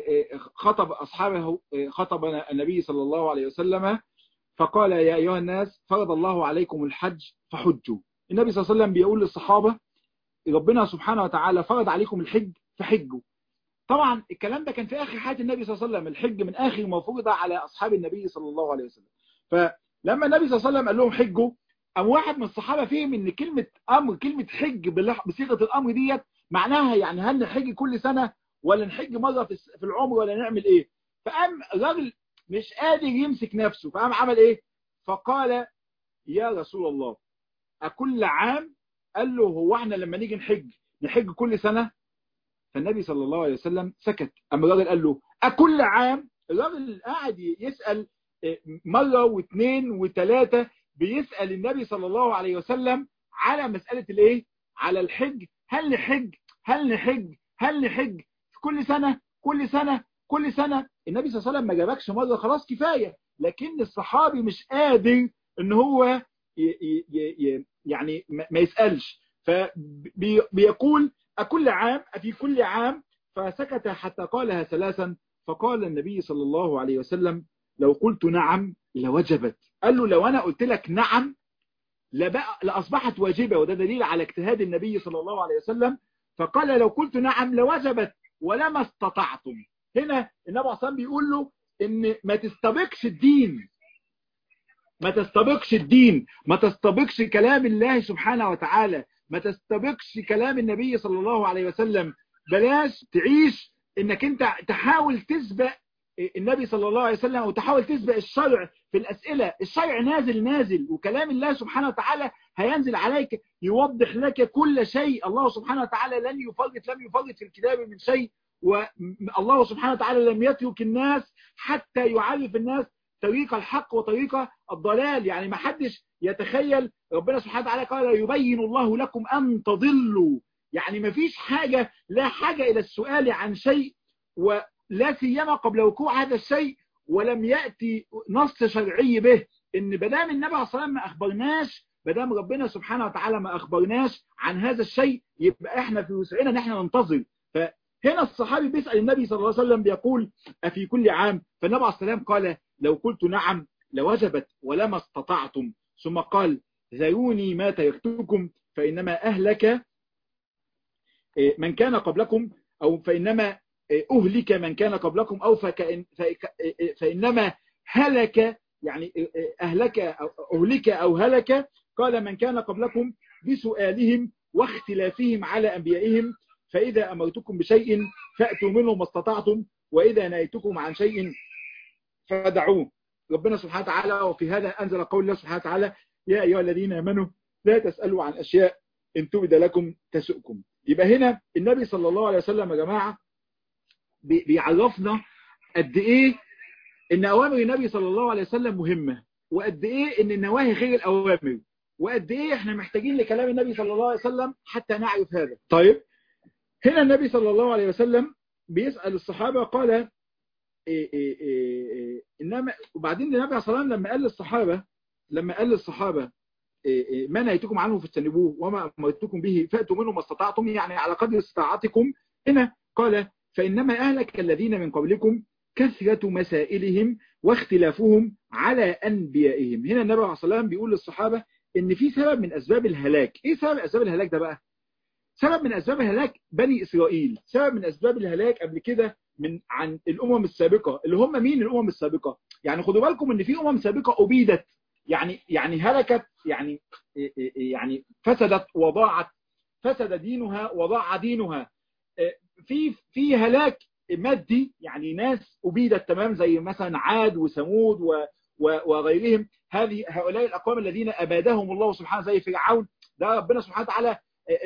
خطب أصحابه خطب النبي صلى الله عليه وسلم فقال يا أيها الناس فرض الله عليكم الحج فحجوا النبي صلى الله عليه وسلم بيقول للصحابة ربنا سبحانه وتعالى فرض عليكم الحج فحجوا طبعا الكلام ده كان في آخر حياة النبي صلى الله عليه وسلم الحج من آخر ما فرض على أصحاب النبي صلى الله عليه وسلم فلما النبي صلى الله عليه وسلم قال لهم حجوا أم واحد من الصحابة فهم ان كلمة أمر كلمة حج بصيغة الأمر ديت معناها يعني هل نحج كل سنة ولا نحج مرة في العمر ولا نعمل ايه فقام الراجل مش قادر يمسك نفسه فقام عمل ايه فقال يا رسول الله أكل عام قال له هو احنا لما نيجي نحج نحج كل سنة فالنبي صلى الله عليه وسلم سكت أما الراجل قال له أكل عام الراجل قاعد يسأل مرة واثنين وثلاثة بيسأل النبي صلى الله عليه وسلم على مسألة الايه على الحج هل نحج هل نحج هل نحج في كل سنة كل سنة كل سنة النبي صلى الله عليه وسلم ما جابكش مرة خلاص كفاية لكن الصحابي مش قادر ان هو ي ي ي يعني ما يسألش فبيقول أكل عام أفي كل عام فسكت حتى قالها ثلاثا فقال النبي صلى الله عليه وسلم لو قلت نعم لوجبت قال له لو أنا قلت لك نعم لبقى لأصبحت واجبة وده دليل على اجتهاد النبي صلى الله عليه وسلم فقال لو قلت نعم لوجبت ولما استطعتم هنا النبي صلى الله بيقول له ان ما تستبقش الدين ما تستبقش الدين ما تستبقش كلام الله سبحانه وتعالى ما تستبقش كلام النبي صلى الله عليه وسلم بلاش تعيش انك انت تحاول تسبق النبي صلى الله عليه وسلم وتحاول تسبق الشرع في الأسئلة الشرع نازل نازل وكلام الله سبحانه وتعالى هينزل عليك يوضح لك كل شيء الله سبحانه وتعالى لن يفرط لم يفرط في الكتاب من شيء والله سبحانه وتعالى لم يترك الناس حتى يعرف الناس طريق الحق وطريق الضلال يعني ما حدش يتخيل ربنا سبحانه وتعالى قال يبين الله لكم أن تضلوا يعني ما فيش حاجة لا حاجة إلى السؤال عن شيء ولا سيما قبل وقوع هذا الشيء ولم يأتي نص شرعي به ان بدام النبي عليه الصلاة ما أخبرناش بدام ربنا سبحانه وتعالى ما أخبرناش عن هذا الشيء يبقى احنا في وسعنا ان احنا ننتظر فهنا الصحابي بيسأل النبي صلى الله عليه وسلم بيقول أفي كل عام فالنبي عليه السلام قال لو قلت نعم لوجبت ولما استطعتم ثم قال ذروني ما تركتكم فإنما أهلك من كان قبلكم أو فإنما أهلك من كان قبلكم أو فكأن فإنما هلك يعني أهلك أو أهلك أو هلك قال من كان قبلكم بسؤالهم واختلافهم على أنبيائهم فإذا أمرتكم بشيء فأتوا منه ما استطعتم وإذا نهيتكم عن شيء فدعوه ربنا سبحانه وتعالى وفي هذا أنزل قول الله سبحانه وتعالى يا أيها الذين آمنوا لا تسألوا عن أشياء إن تبد لكم تسؤكم يبقى هنا النبي صلى الله عليه وسلم يا جماعة بيعرفنا قد إيه إن أوامر النبي صلى الله عليه وسلم مهمة وقد إيه إن النواهي غير الأوامر وقد إيه إحنا محتاجين لكلام النبي صلى الله عليه وسلم حتى نعرف هذا طيب هنا النبي صلى الله عليه وسلم بيسأل الصحابة قال إيه إيه إيه إنما وبعدين النبي صلى الله عليه وسلم لما قال للصحابة لما قال للصحابة ما نهيتكم عنه فاجتنبوه وما أمرتكم به فأتوا منه ما استطعتم يعني على قدر استطاعتكم هنا قال فإنما أهلك الذين من قبلكم كثرة مسائلهم واختلافهم على أنبيائهم هنا النبي صلى الله عليه وسلم بيقول للصحابة إن في سبب من أسباب الهلاك إيه سبب أسباب الهلاك ده بقى سبب من أسباب الهلاك بني إسرائيل سبب من أسباب الهلاك قبل كده من عن الأمم السابقة اللي هم مين الأمم السابقة يعني خدوا بالكم إن في أمم سابقة أبيدت يعني يعني هلكت يعني يعني فسدت وضاعت فسد دينها وضاع دينها في في هلاك مادي يعني ناس أبيدت تمام زي مثلا عاد وثمود وغيرهم هذه هؤلاء الأقوام الذين أبادهم الله سبحانه زي فرعون ده ربنا سبحانه وتعالى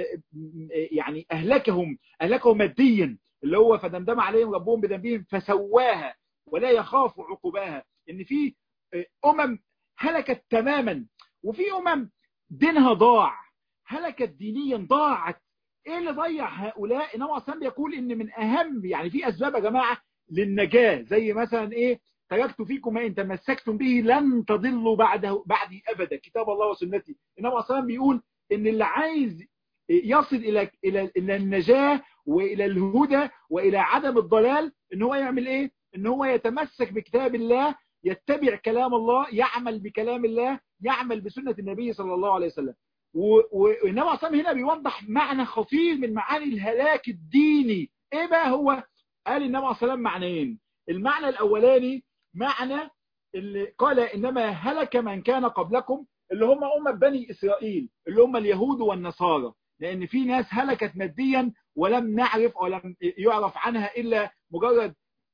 يعني أهلكهم أهلكهم ماديا اللي هو فدمدم عليهم ربهم بذنبهم فسواها ولا يخاف عقباها إن في أمم هلكت تماما وفي أمم دينها ضاع هلكت دينيا ضاعت ايه اللي ضيع هؤلاء انما اصلا بيقول ان من اهم يعني في اسباب يا جماعه للنجاه زي مثلا ايه تركت فيكم ما ان تمسكتم به لن تضلوا بعده بعدي ابدا كتاب الله وسنتي انما اصلا بيقول ان اللي عايز يصل الى الى الى النجاه والى الهدى والى عدم الضلال ان هو يعمل ايه ان هو يتمسك بكتاب الله يتبع كلام الله يعمل بكلام الله يعمل بسنه النبي صلى الله عليه وسلم وإنما أصلا هنا بيوضح معنى خطير من معاني الهلاك الديني إيه بقى هو قال إنما أصلا معنيين المعنى الأولاني معنى اللي قال إنما هلك من كان قبلكم اللي هم أمة بني إسرائيل اللي هم اليهود والنصارى لأن في ناس هلكت ماديا ولم نعرف ولم يعرف عنها إلا مجرد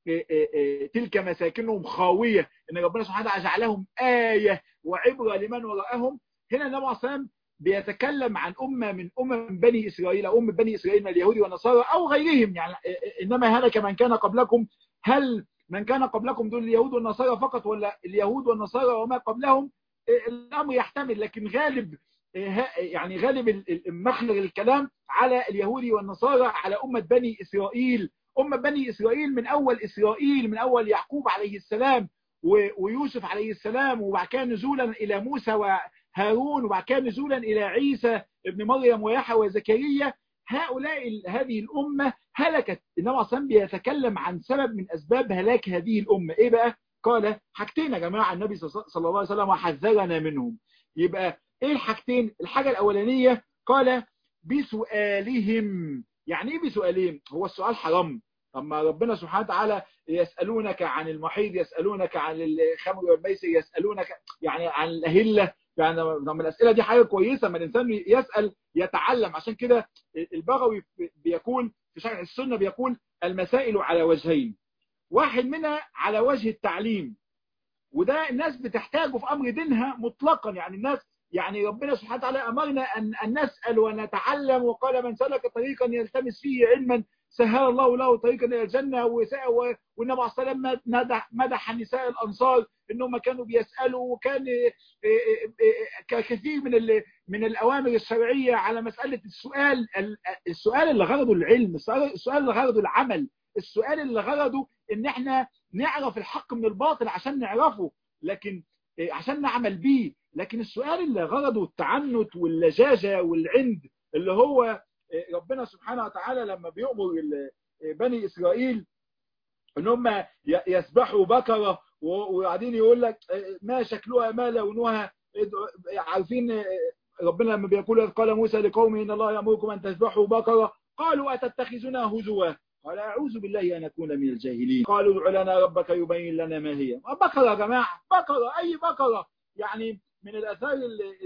تلك مساكنهم خاوية إن ربنا سبحانه وتعالى جعلهم آية وعبرة لمن وراءهم هنا النبي صلى الله عليه وسلم بيتكلم عن أمة من أمم بني إسرائيل أو أم بني إسرائيل من اليهود والنصارى أو غيرهم يعني إنما هلك من كان قبلكم هل من كان قبلكم دول اليهود والنصارى فقط ولا اليهود والنصارى وما قبلهم الأمر يحتمل لكن غالب يعني غالب مخلغ الكلام على اليهود والنصارى على أمة بني إسرائيل أمة بني إسرائيل من أول إسرائيل من أول يعقوب عليه السلام ويوسف عليه السلام وبعد كده نزولا إلى موسى هارون وبعد كده نزولا إلى عيسى ابن مريم ويحيى وزكريا هؤلاء هذه الأمة هلكت إنما أصلا بيتكلم عن سبب من أسباب هلاك هذه الأمة إيه بقى؟ قال حاجتين يا جماعة النبي صلى الله عليه وسلم وحذرنا منهم يبقى إيه الحاجتين؟ الحاجة الأولانية قال بسؤالهم يعني إيه بسؤالهم؟ هو السؤال حرام أما ربنا سبحانه وتعالى يسألونك عن المحيض يسألونك عن الخمر والميسر يسألونك يعني عن الأهلة يعني لما الأسئلة دي حاجة كويسة ما الإنسان يسأل يتعلم عشان كده البغوي بيقول في شرح السنة بيقول المسائل على وجهين واحد منها على وجه التعليم وده الناس بتحتاجه في أمر دينها مطلقا يعني الناس يعني ربنا سبحانه وتعالى أمرنا أن, أن نسأل ونتعلم وقال من سلك طريقا يلتمس فيه علما سهل الله له طريقا الى الجنه والنبي عليه الصلاه والسلام مدح مدح نساء الانصار انهم كانوا بيسالوا وكان كثير من من الاوامر الشرعيه على مساله السؤال السؤال اللي غرضه العلم السؤال اللي غرضه العمل السؤال اللي غرضه ان احنا نعرف الحق من الباطل عشان نعرفه لكن عشان نعمل بيه لكن السؤال اللي غرضه التعنت واللجاجه والعند اللي هو ربنا سبحانه وتعالى لما بيأمر بني إسرائيل ان هم يسبحوا بكرة وقاعدين يقول لك ما شكلها ما لونها عارفين ربنا لما بيقول قال موسى لقومه ان الله يامركم ان تذبحوا بقره قالوا اتتخذنا هزوا قال اعوذ بالله ان اكون من الجاهلين قالوا ادع لنا ربك يبين لنا ما هي بقره يا جماعه بقره اي بقره يعني من الاثار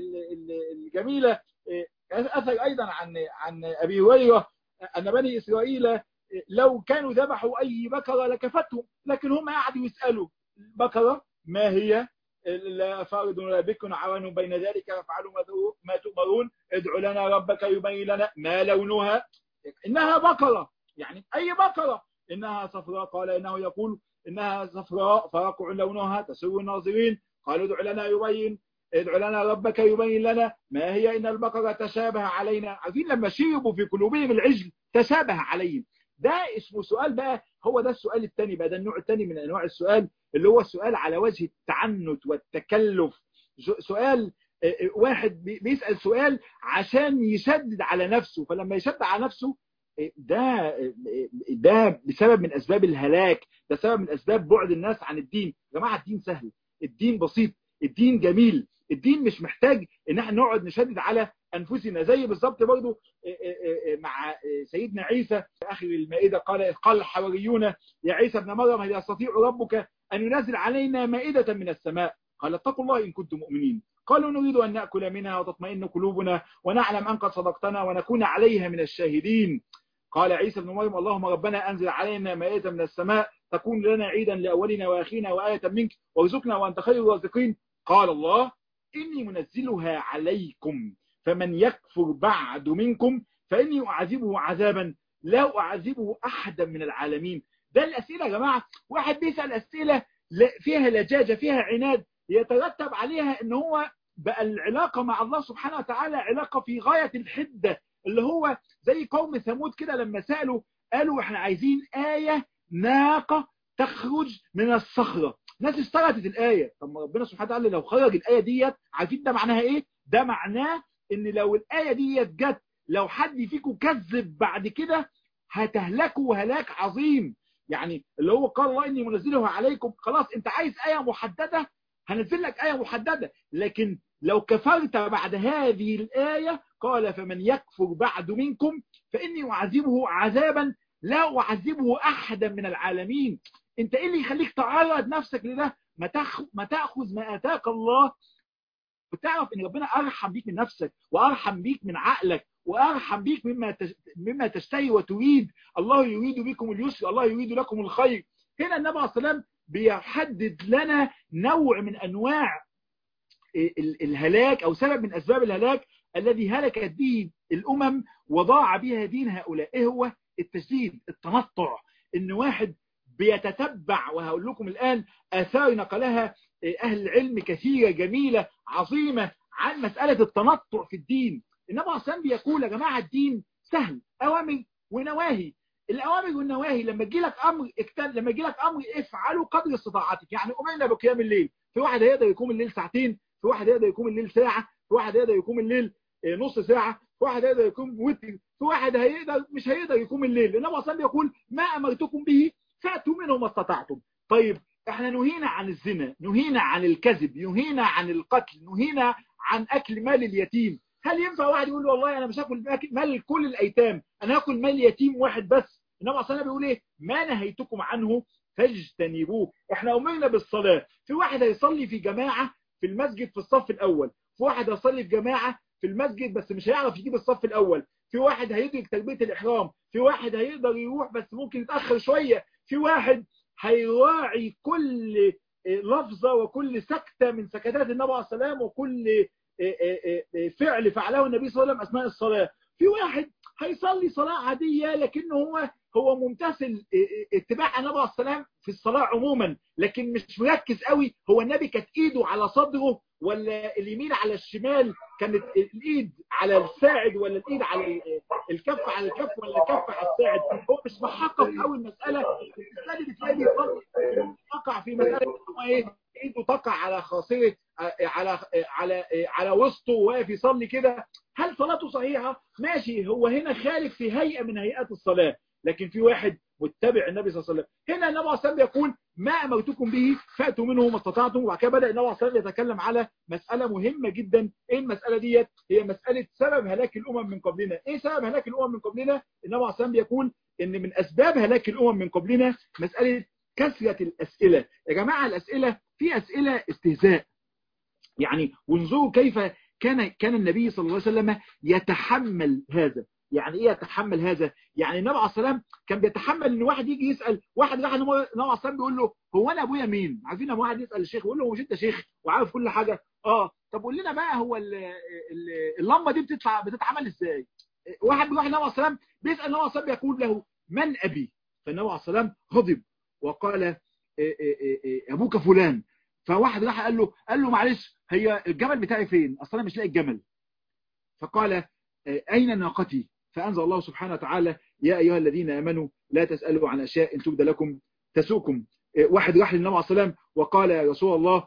الجميله اثر ايضا عن عن ابي هريره ان بني اسرائيل لو كانوا ذبحوا اي بقره لكفتهم لكن هم قعدوا يسالوا بقره ما هي لا فارض ولا بكر عوان بين ذلك فافعلوا ما تؤمرون ادعوا لنا ربك يبين لنا ما لونها انها بقره يعني اي بقره انها صفراء قال انه يقول انها صفراء فاقع لونها تسر الناظرين قالوا ادع لنا يبين ادع لنا ربك يبين لنا ما هي ان البقره تشابه علينا عارفين لما شربوا في قلوبهم العجل تشابه عليهم ده اسمه سؤال بقى هو ده السؤال الثاني بقى ده النوع الثاني من انواع السؤال اللي هو السؤال على وجه التعنت والتكلف سؤال واحد بيسأل سؤال عشان يشدد على نفسه فلما يشدد على نفسه ده ده بسبب من اسباب الهلاك ده سبب من اسباب بعد الناس عن الدين يا جماعه الدين سهل الدين بسيط الدين جميل الدين مش محتاج ان احنا نقعد نشدد على انفسنا زي بالظبط برضه مع سيدنا عيسى في اخر المائده قال قال الحواريون يا عيسى ابن مريم هل يستطيع ربك ان ينزل علينا مائده من السماء قال اتقوا الله ان كنتم مؤمنين قالوا نريد ان ناكل منها وتطمئن قلوبنا ونعلم ان قد صدقتنا ونكون عليها من الشاهدين قال عيسى ابن مريم اللهم ربنا انزل علينا مائده من السماء تكون لنا عيدا لاولنا واخينا وايه منك وارزقنا وانت خير الرازقين قال الله اني منزلها عليكم فمن يكفر بعد منكم فاني اعذبه عذابا لا اعذبه احدا من العالمين ده الاسئله يا جماعه واحد بيسال اسئله فيها لجاجه فيها عناد يترتب عليها ان هو بقى العلاقه مع الله سبحانه وتعالى علاقه في غايه الحده اللي هو زي قوم ثمود كده لما سالوا قالوا احنا عايزين ايه ناقه تخرج من الصخره ناس استغربت الايه طب ما ربنا سبحانه وتعالى لو خرج الايه ديت عارفين ده معناها ايه ده معناه ان لو الايه ديت جت لو حد فيكم كذب بعد كده هتهلكوا هلاك عظيم يعني اللي هو قال الله اني منزلها عليكم خلاص انت عايز ايه محدده هنزل لك ايه محدده لكن لو كفرت بعد هذه الايه قال فمن يكفر بعد منكم فاني اعذبه عذابا لا اعذبه احدا من العالمين انت ايه اللي يخليك تعرض نفسك لده ما تاخذ ما اتاك الله وتعرف ان ربنا ارحم بيك من نفسك وارحم بيك من عقلك وارحم بيك مما مما تشتهي وتريد الله يريد بكم اليسر الله يريد لكم الخير هنا النبي عليه الصلاه والسلام بيحدد لنا نوع من انواع الهلاك او سبب من اسباب الهلاك الذي هلكت به الامم وضاع بها دين هؤلاء ايه هو التشديد التنطع ان واحد بيتتبع وهقول لكم الان اثار نقلها اهل العلم كثيره جميله عظيمه عن مساله التنطع في الدين النبي عليه الصلاه بيقول يا جماعه الدين سهل اوامر ونواهي الاوامر والنواهي لما يجي لك امر اكتن... لما يجي لك امر افعله قدر استطاعتك يعني امرنا بقيام الليل في واحد هيقدر يقوم الليل ساعتين في واحد هيقدر يقوم الليل ساعه في واحد هيقدر يقوم الليل نص ساعه في واحد هيقدر يقوم وتر في واحد هيقدر مش هيقدر يقوم الليل النبي عليه الصلاه بيقول ما امرتكم به فاتوا منه ما استطعتم طيب احنا نهينا عن الزنا نهينا عن الكذب نهينا عن القتل نهينا عن اكل مال اليتيم هل ينفع واحد يقول والله انا مش هاكل مال كل الايتام انا هاكل مال يتيم واحد بس النبي عليه الصلاه بيقول ايه ما نهيتكم عنه فاجتنبوه احنا امرنا بالصلاه في واحد هيصلي في جماعه في المسجد في الصف الاول في واحد هيصلي في جماعه في المسجد بس مش هيعرف يجيب الصف الاول في واحد هيدرك تلبيه الاحرام في واحد هيقدر يروح بس ممكن يتاخر شويه في واحد هيراعي كل لفظه وكل سكته من سكتات النبي عليه السلام وكل فعل فعله النبي صلى الله عليه وسلم اثناء الصلاه في واحد هيصلي صلاه عاديه لكنه هو هو ممتثل اتباع النبي عليه السلام في الصلاه عموما لكن مش مركز قوي هو النبي كانت ايده على صدره ولا اليمين على الشمال كانت الايد على الساعد ولا الايد على الكف على الكف ولا الكف على الساعد هو مش محقق قوي المساله المساله بتلاقي تقع في مساله هو ايه ايده تقع على خاصره على على على وسطه واقف يصلي كده هل صلاته صحيحه ماشي هو هنا خالف في هيئه من هيئات الصلاه لكن في واحد متبع النبي صلى الله عليه وسلم هنا النبي صلى الله عليه وسلم يقول ما امرتكم به فاتوا منه ما استطعتم وبعد كده بدا النبي صلى الله عليه وسلم يتكلم على مساله مهمه جدا ايه المساله ديت هي مساله سبب هلاك الامم من قبلنا ايه سبب هلاك الامم من قبلنا النبي صلى الله عليه وسلم يقول ان من اسباب هلاك الامم من قبلنا مساله كثره الاسئله يا جماعه الاسئله في اسئله استهزاء يعني وانظروا كيف كان كان النبي صلى الله عليه وسلم يتحمل هذا يعني ايه يتحمل هذا يعني النبي عليه السلام كان بيتحمل ان واحد يجي يسال واحد راح النبي عليه السلام بيقول له هو انا ابويا مين عارفين لما واحد يسال الشيخ يقول له هو مش انت شيخ وعارف كل حاجه اه طب قول لنا بقى هو ال ال اللمبه دي بتدفع بتتعمل ازاي واحد بيروح النبي عليه السلام بيسال النبي عليه السلام يقول له من ابي فالنبي عليه السلام غضب وقال ابوك فلان فواحد راح قال له قال له معلش هي الجمل بتاعي فين اصل انا مش لاقي الجمل فقال اين ناقتي فانزل الله سبحانه وتعالى يا ايها الذين امنوا لا تسالوا عن اشياء ان تبد لكم تسؤكم واحد راح للنبي عليه السلام وقال يا رسول الله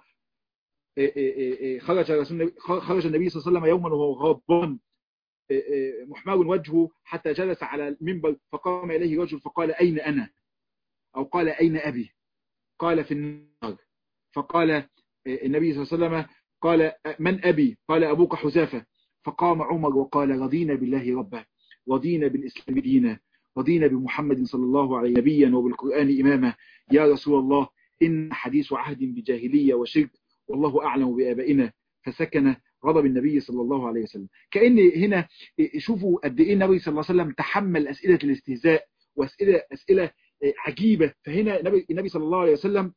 خرج رسول خرج النبي صلى الله عليه وسلم يوما وهو غضبان محمر وجهه حتى جلس على المنبر فقام اليه رجل فقال اين انا او قال اين ابي قال في النار فقال النبي صلى الله عليه وسلم قال من أبي قال أبوك حذافة فقام عمر وقال رضينا بالله ربا رضينا بالإسلام دينا رضينا بمحمد صلى الله عليه نبيا وبالقرآن إماما يا رسول الله إن حديث عهد بجاهلية وشرك والله أعلم بآبائنا فسكن غضب النبي صلى الله عليه وسلم كأن هنا شوفوا قد إيه النبي صلى الله عليه وسلم تحمل أسئلة الاستهزاء وأسئلة أسئلة عجيبة فهنا النبي صلى الله عليه وسلم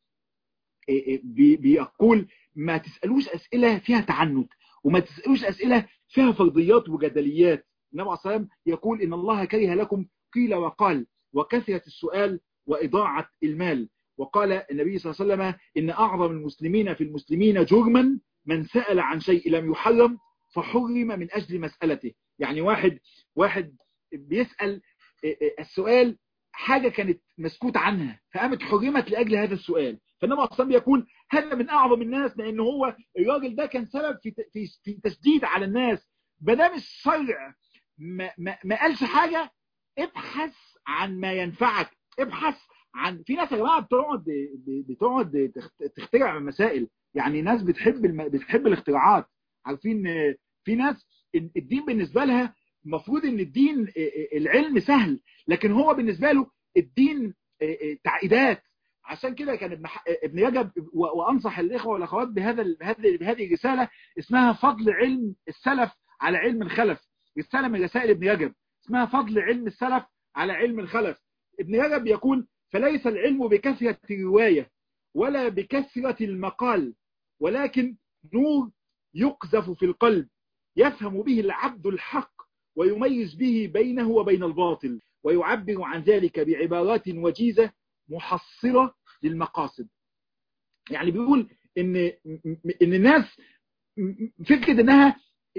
بيقول ما تسألوش أسئلة فيها تعنت وما تسألوش أسئلة فيها فرضيات وجدليات النبي عليه الصلاة يقول إن الله كره لكم قيل وقال وكثرة السؤال وإضاعة المال وقال النبي صلى الله عليه وسلم إن أعظم المسلمين في المسلمين جرما من سأل عن شيء لم يحرم فحرم من أجل مسألته يعني واحد واحد بيسأل السؤال حاجة كانت مسكوت عنها فقامت حرمت لأجل هذا السؤال فالنبي عليه الصلاه يقول هذا من اعظم الناس لان هو الراجل ده كان سبب في في, في تشديد على الناس ما دام الشرع ما, ما, ما قالش حاجه ابحث عن ما ينفعك ابحث عن في ناس يا جماعه بتقعد بتقعد تخترع مسائل يعني ناس بتحب الم... بتحب الاختراعات عارفين في ناس الدين بالنسبه لها المفروض ان الدين العلم سهل لكن هو بالنسبه له الدين تعقيدات عشان كده كان ابن ابن رجب وانصح الاخوه والاخوات بهذا بهذه بهذه الرساله اسمها فضل علم السلف على علم الخلف رساله من رسائل ابن رجب اسمها فضل علم السلف على علم الخلف ابن رجب يقول فليس العلم بكثره الروايه ولا بكثره المقال ولكن نور يقذف في القلب يفهم به العبد الحق ويميز به بينه وبين الباطل ويعبر عن ذلك بعبارات وجيزه محصرة للمقاصد يعني بيقول ان ان الناس فكرة انها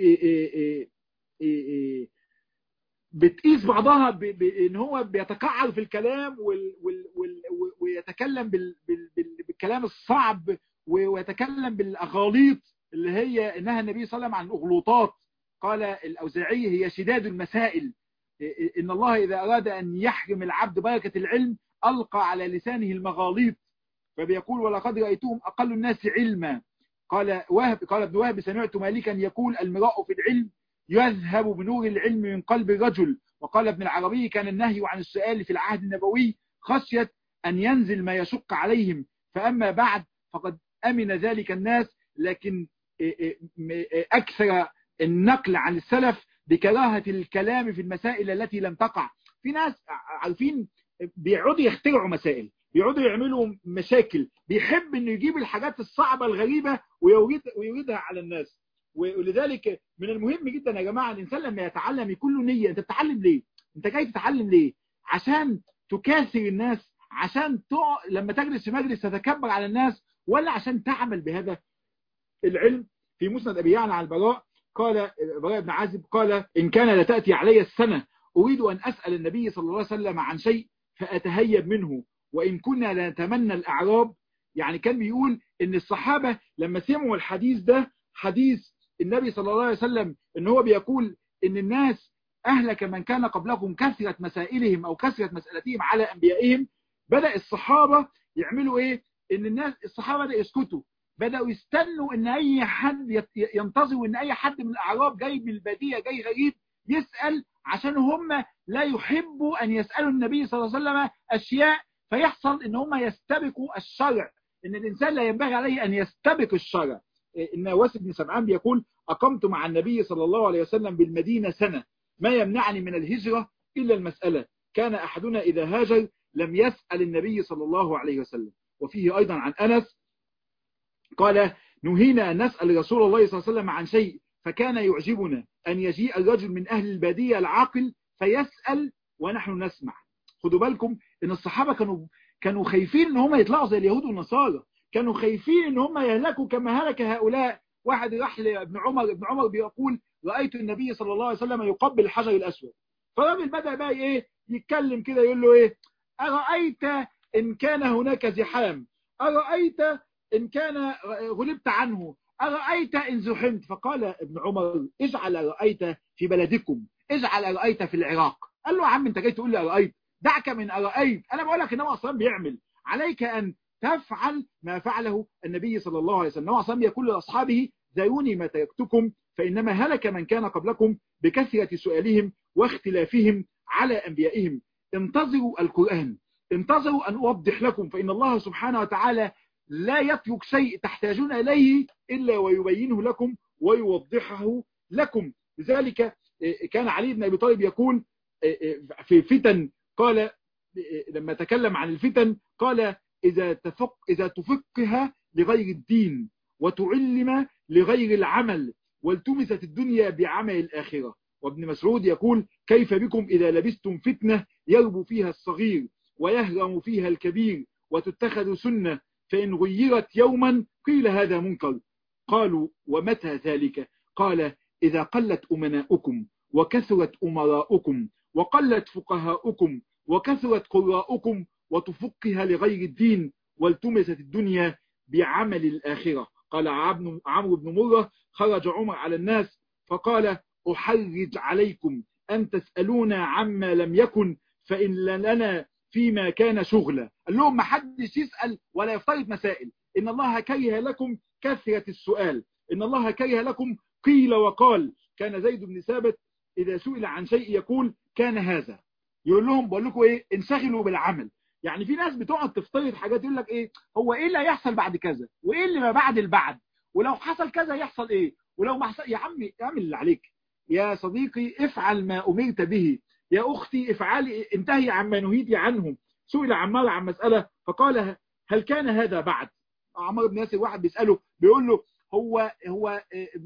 بتقيس بعضها بان هو بيتقعر في الكلام ويتكلم بالكلام الصعب ويتكلم بالاغاليط اللي هي انها النبي صلى الله عليه وسلم عن الاغلوطات قال الاوزاعي هي شداد المسائل ان الله اذا اراد ان يحرم العبد بركة العلم ألقى على لسانه المغاليط فبيقول ولقد رأيتهم أقل الناس علما قال وهب قال ابن وهب سمعت مالكا يقول المراء في العلم يذهب بنور العلم من قلب الرجل وقال ابن العربي كان النهي عن السؤال في العهد النبوي خشية أن ينزل ما يشق عليهم فأما بعد فقد أمن ذلك الناس لكن أكثر النقل عن السلف بكراهة الكلام في المسائل التي لم تقع في ناس عارفين بيقعدوا يخترعوا مسائل بيقعدوا يعملوا مشاكل بيحب انه يجيب الحاجات الصعبة الغريبة ويورد ويوردها على الناس ولذلك من المهم جدا يا جماعة الانسان لما يتعلم يكون له نية انت بتتعلم ليه انت جاي تتعلم ليه عشان تكاثر الناس عشان تع... لما تجلس في مجلس تتكبر على الناس ولا عشان تعمل بهذا العلم في مسند ابي يعلى على البراء قال براء بن عازب قال ان كان لتاتي علي السنه اريد ان اسال النبي صلى الله عليه وسلم عن شيء فأتهيب منه وإن كنا لنتمنى الأعراب يعني كان بيقول إن الصحابة لما سمعوا الحديث ده حديث النبي صلى الله عليه وسلم إن هو بيقول إن الناس أهلك من كان قبلكم كثرة مسائلهم أو كثرة مسألتهم على أنبيائهم بدأ الصحابة يعملوا إيه إن الناس الصحابة بدأ يسكتوا بدأوا يستنوا إن أي حد ينتظروا إن أي حد من الأعراب جاي من البادية جاي غريب يسأل عشان هم لا يحبوا أن يسألوا النبي صلى الله عليه وسلم أشياء فيحصل إن هم يستبقوا الشرع إن الإنسان لا ينبغي عليه أن يستبق الشرع إن واس بن سمعان بيقول أقمت مع النبي صلى الله عليه وسلم بالمدينة سنة ما يمنعني من الهجرة إلا المسألة كان أحدنا إذا هاجر لم يسأل النبي صلى الله عليه وسلم وفيه أيضا عن أنس قال نهينا أن نسأل رسول الله صلى الله عليه وسلم عن شيء فكان يعجبنا أن يجيء الرجل من أهل البادية العاقل فيسأل ونحن نسمع خدوا بالكم إن الصحابة كانوا كانوا خايفين إن هم يطلعوا زي اليهود والنصارى كانوا خايفين إن هم يهلكوا كما هلك هؤلاء واحد راح لابن عمر ابن عمر بيقول رأيت النبي صلى الله عليه وسلم يقبل الحجر الأسود فالراجل بدأ بقى إيه يتكلم كده يقول له إيه أرأيت إن كان هناك زحام أرأيت إن كان غلبت عنه أرأيت إن زحمت فقال ابن عمر اجعل أرأيت في بلدكم اجعل أرأيت في العراق قال له يا عم أنت جاي تقول لي أرأيت دعك من أرأيت أنا بقول لك إنما أصلا بيعمل عليك أن تفعل ما فعله النبي صلى الله عليه وسلم أصلا يقول لأصحابه ذروني ما تركتكم فإنما هلك من كان قبلكم بكثرة سؤالهم واختلافهم على أنبيائهم انتظروا القرآن انتظروا أن أوضح لكم فإن الله سبحانه وتعالى لا يترك شيء تحتاجون إليه إلا ويبينه لكم ويوضحه لكم لذلك كان علي بن أبي طالب يقول في فتن قال لما تكلم عن الفتن قال إذا تفق إذا تفقها لغير الدين وتعلم لغير العمل والتمست الدنيا بعمل الآخرة وابن مسعود يقول كيف بكم إذا لبستم فتنة يربو فيها الصغير ويهرم فيها الكبير وتتخذ سنة فإن غيرت يوما قيل هذا منكر قالوا ومتى ذلك قال إذا قلت أمناؤكم وكثرت أمراؤكم وقلت فقهاؤكم وكثرت قراؤكم وتفقها لغير الدين والتمست الدنيا بعمل الآخرة قال عمرو بن مرة خرج عمر على الناس فقال أحرج عليكم أن تسألون عما لم يكن فإن لنا فيما كان شغلا قال لهم ما حدش يسأل ولا يفترض مسائل إن الله كره لكم كثرة السؤال إن الله كره لكم قيل وقال كان زيد بن ثابت إذا سئل عن شيء يقول كان هذا يقول لهم بقول لكم إيه انشغلوا بالعمل يعني في ناس بتقعد تفترض حاجات يقول لك إيه هو إيه اللي هيحصل بعد كذا وإيه اللي ما بعد البعد ولو حصل كذا يحصل إيه ولو ما حصل يا عمي اعمل اللي عليك يا صديقي افعل ما أمرت به يا أختي افعلي انتهي عما نهيت عنه سئل عمار عن مسألة فقال هل كان هذا بعد عمار بن ياسر واحد بيسأله بيقول له هو هو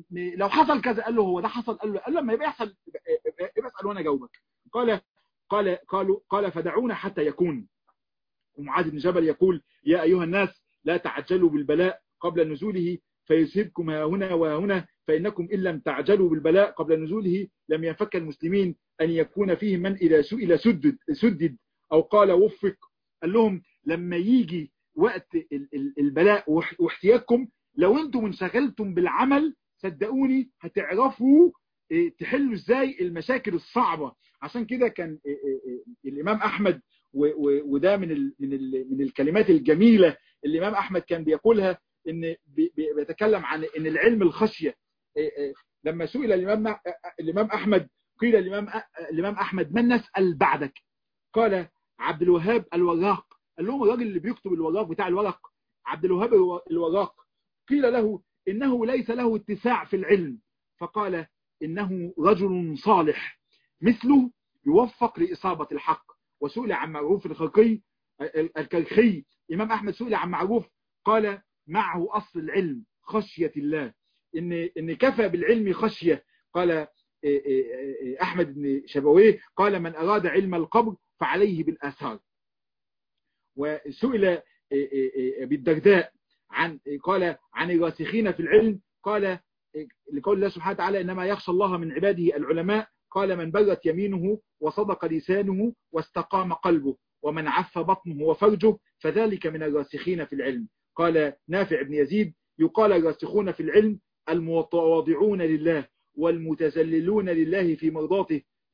لو حصل كذا قال له هو ده حصل قال له قال له لما يبقى يحصل يبقى اسال وانا اجاوبك قال قال قالوا قال فدعونا حتى يكون ومعاذ بن جبل يقول يا ايها الناس لا تعجلوا بالبلاء قبل نزوله فيصيبكم ها هنا وها هنا فانكم ان لم تعجلوا بالبلاء قبل نزوله لم ينفك المسلمين ان يكون فيهم من اذا سئل سدد سدد او قال وفق قال لهم لما يجي وقت البلاء واحتياجكم لو انتم انشغلتم بالعمل صدقوني هتعرفوا تحلوا ازاي المشاكل الصعبة عشان كده كان الامام احمد وده من من من الكلمات الجميلة اللي الامام احمد كان بيقولها ان بيتكلم عن ان العلم الخشية لما سئل الامام الامام احمد قيل الامام الامام احمد من نسال بعدك قال عبد الوهاب الوراق قال لهم الراجل اللي بيكتب الوراق بتاع الورق عبد الوهاب الوراق قيل له إنه ليس له اتساع في العلم فقال إنه رجل صالح مثله يوفق لإصابة الحق وسئل عن معروف الخرقي الكرخي إمام أحمد سئل عن معروف قال معه أصل العلم خشية الله إن, إن كفى بالعلم خشية قال أحمد بن شبويه قال من أراد علم القبر فعليه بالآثار وسئل بالدرداء عن قال عن الراسخين في العلم قال لقول الله سبحانه وتعالى إنما يخشى الله من عباده العلماء قال من برت يمينه وصدق لسانه واستقام قلبه ومن عف بطنه وفرجه فذلك من الراسخين في العلم قال نافع بن يزيد يقال الراسخون في العلم المتواضعون لله والمتذللون لله في مرضاته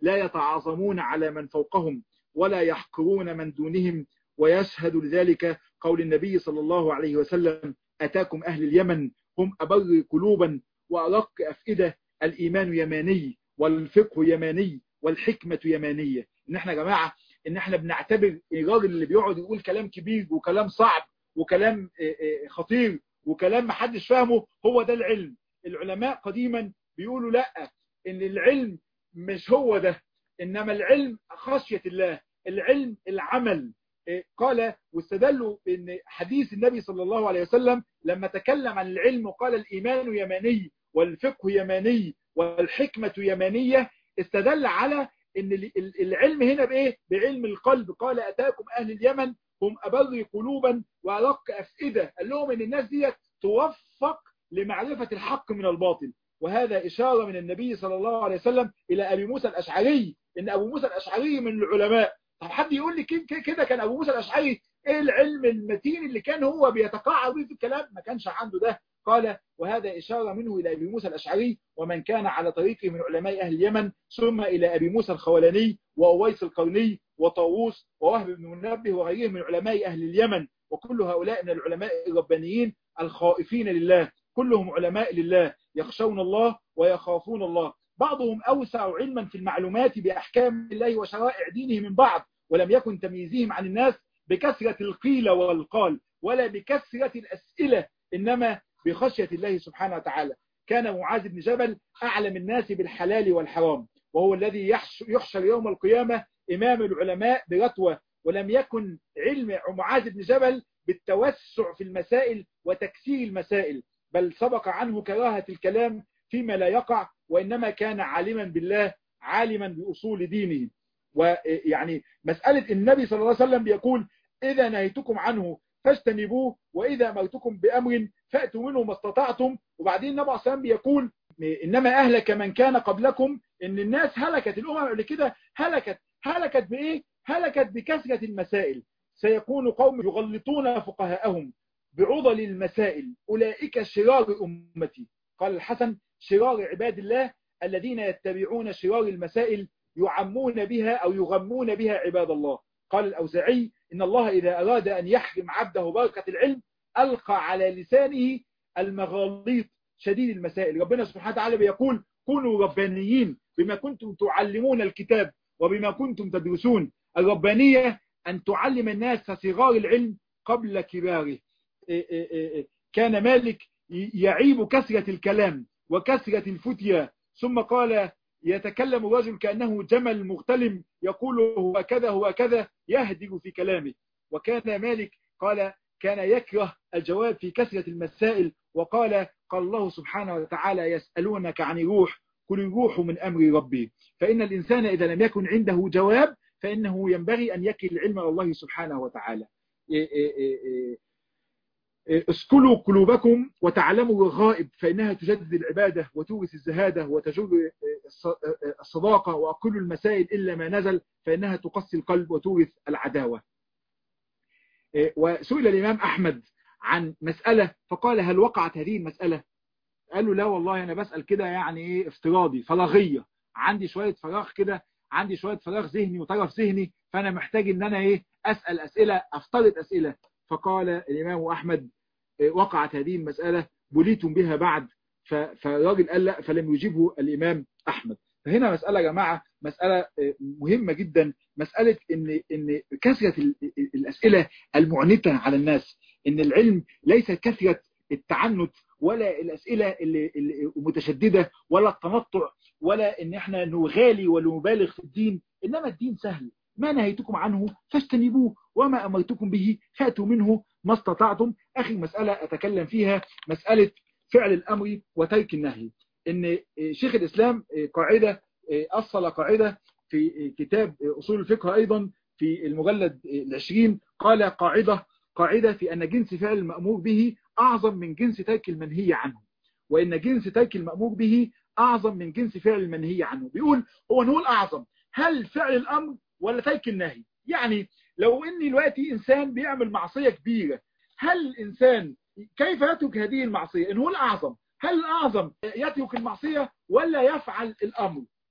لا يتعاظمون على من فوقهم ولا يحقرون من دونهم ويشهد لذلك قول النبي صلى الله عليه وسلم أتاكم أهل اليمن هم أبر قلوبا وأرق أفئدة الإيمان يماني والفقه يماني والحكمة يمانية إن احنا يا جماعة إن احنا بنعتبر الراجل اللي بيقعد يقول كلام كبير وكلام صعب وكلام خطير وكلام محدش فاهمه هو ده العلم العلماء قديما بيقولوا لا إن العلم مش هو ده إنما العلم خشية الله العلم العمل قال واستدلوا ان حديث النبي صلى الله عليه وسلم لما تكلم عن العلم وقال الإيمان يماني والفقه يماني والحكمة يمانية استدل على ان العلم هنا بايه بعلم القلب قال اتاكم اهل اليمن هم ابر قلوبا وارق افئده قال لهم ان الناس دي توفق لمعرفه الحق من الباطل وهذا اشاره من النبي صلى الله عليه وسلم الى ابي موسى الاشعري ان ابو موسى الاشعري من العلماء طب حد يقول لي كده كان ابو موسى الاشعري ايه العلم المتين اللي كان هو بيتقاعد به في الكلام ما كانش عنده ده قال وهذا إشارة منه إلى أبي موسى الأشعري ومن كان على طريقه من علماء أهل اليمن ثم إلى أبي موسى الخولاني وأويس القرني وطاووس ووهب بن منبه وغيرهم من علماء أهل اليمن وكل هؤلاء من العلماء الربانيين الخائفين لله كلهم علماء لله يخشون الله ويخافون الله بعضهم أوسع علما في المعلومات بأحكام الله وشرائع دينه من بعض ولم يكن تمييزهم عن الناس بكثرة القيل والقال ولا بكثرة الأسئلة إنما بخشية الله سبحانه وتعالى كان معاذ بن جبل أعلم الناس بالحلال والحرام وهو الذي يحشر يوم القيامة إمام العلماء برتوة ولم يكن علم معاذ بن جبل بالتوسع في المسائل وتكسير المسائل بل سبق عنه كراهة الكلام فيما لا يقع وإنما كان عالما بالله عالما بأصول دينه ويعني مسألة النبي صلى الله عليه وسلم بيقول إذا نهيتكم عنه فاجتنبوه وإذا أمرتكم بأمر فأتوا منه ما استطعتم وبعدين النبي عليه الصلاة بيقول إنما أهلك من كان قبلكم إن الناس هلكت الأمم قبل كده هلكت هلكت بإيه؟ هلكت بكثرة المسائل سيكون قوم يغلطون فقهاءهم بعضل المسائل أولئك شرار أمتي قال الحسن شرار عباد الله الذين يتبعون شرار المسائل يعمون بها أو يغمون بها عباد الله قال الأوزعي إن الله إذا أراد أن يحرم عبده بركة العلم ألقى على لسانه المغاليط شديد المسائل ربنا سبحانه وتعالى بيقول كونوا ربانيين بما كنتم تعلمون الكتاب وبما كنتم تدرسون الربانية أن تعلم الناس صغار العلم قبل كباره كان مالك يعيب كثرة الكلام وكثرة الفتية ثم قال يتكلم الرجل كأنه جمل مغتلم يقول هو كذا هو كذا يهدج في كلامه وكان مالك قال كان يكره الجواب في كثرة المسائل وقال قال الله سبحانه وتعالى يسألونك عن الروح كل الروح من أمر ربي فإن الإنسان إذا لم يكن عنده جواب فإنه ينبغي أن يكل العلم على الله سبحانه وتعالى اسكلوا قلوبكم وتعلموا الغائب فإنها تجدد العبادة وتورث الزهادة وتجر الصداقة وأقل المسائل إلا ما نزل فإنها تقسي القلب وتورث العداوة وسئل الإمام أحمد عن مسألة فقال هل وقعت هذه المسألة قال له لا والله أنا بسأل كده يعني إيه افتراضي فراغية عندي شوية فراغ كده عندي شوية فراغ ذهني وطرف ذهني فأنا محتاج إن أنا إيه أسأل أسئلة أفترض أسئلة فقال الإمام أحمد وقعت هذه المسألة بليتم بها بعد فالراجل قال لا فلم يجيبه الإمام أحمد فهنا مسألة يا جماعة مسألة مهمة جدا مسألة إن إن كثرة الأسئلة المعنتة على الناس إن العلم ليس كثرة التعنت ولا الأسئلة المتشددة ولا التنطع ولا إن إحنا نغالي ولا نبالغ في الدين إنما الدين سهل ما نهيتكم عنه فاجتنبوه وما أمرتكم به فاتوا منه ما استطعتم آخر مسألة أتكلم فيها مسألة فعل الأمر وترك النهي إن شيخ الإسلام قاعدة أصل قاعدة في كتاب أصول الفقه أيضا في المجلد العشرين قال قاعدة قاعدة في أن جنس فعل المأمور به أعظم من جنس ترك المنهي عنه وإن جنس ترك المأمور به أعظم من جنس فعل المنهي عنه بيقول هو نقول أعظم هل فعل الأمر ولا ترك النهي يعني لو إن دلوقتي إنسان بيعمل معصية كبيرة هل الإنسان كيف يترك هذه المعصية إن هو الأعظم هل الأعظم يترك المعصية ولا يفعل الأمر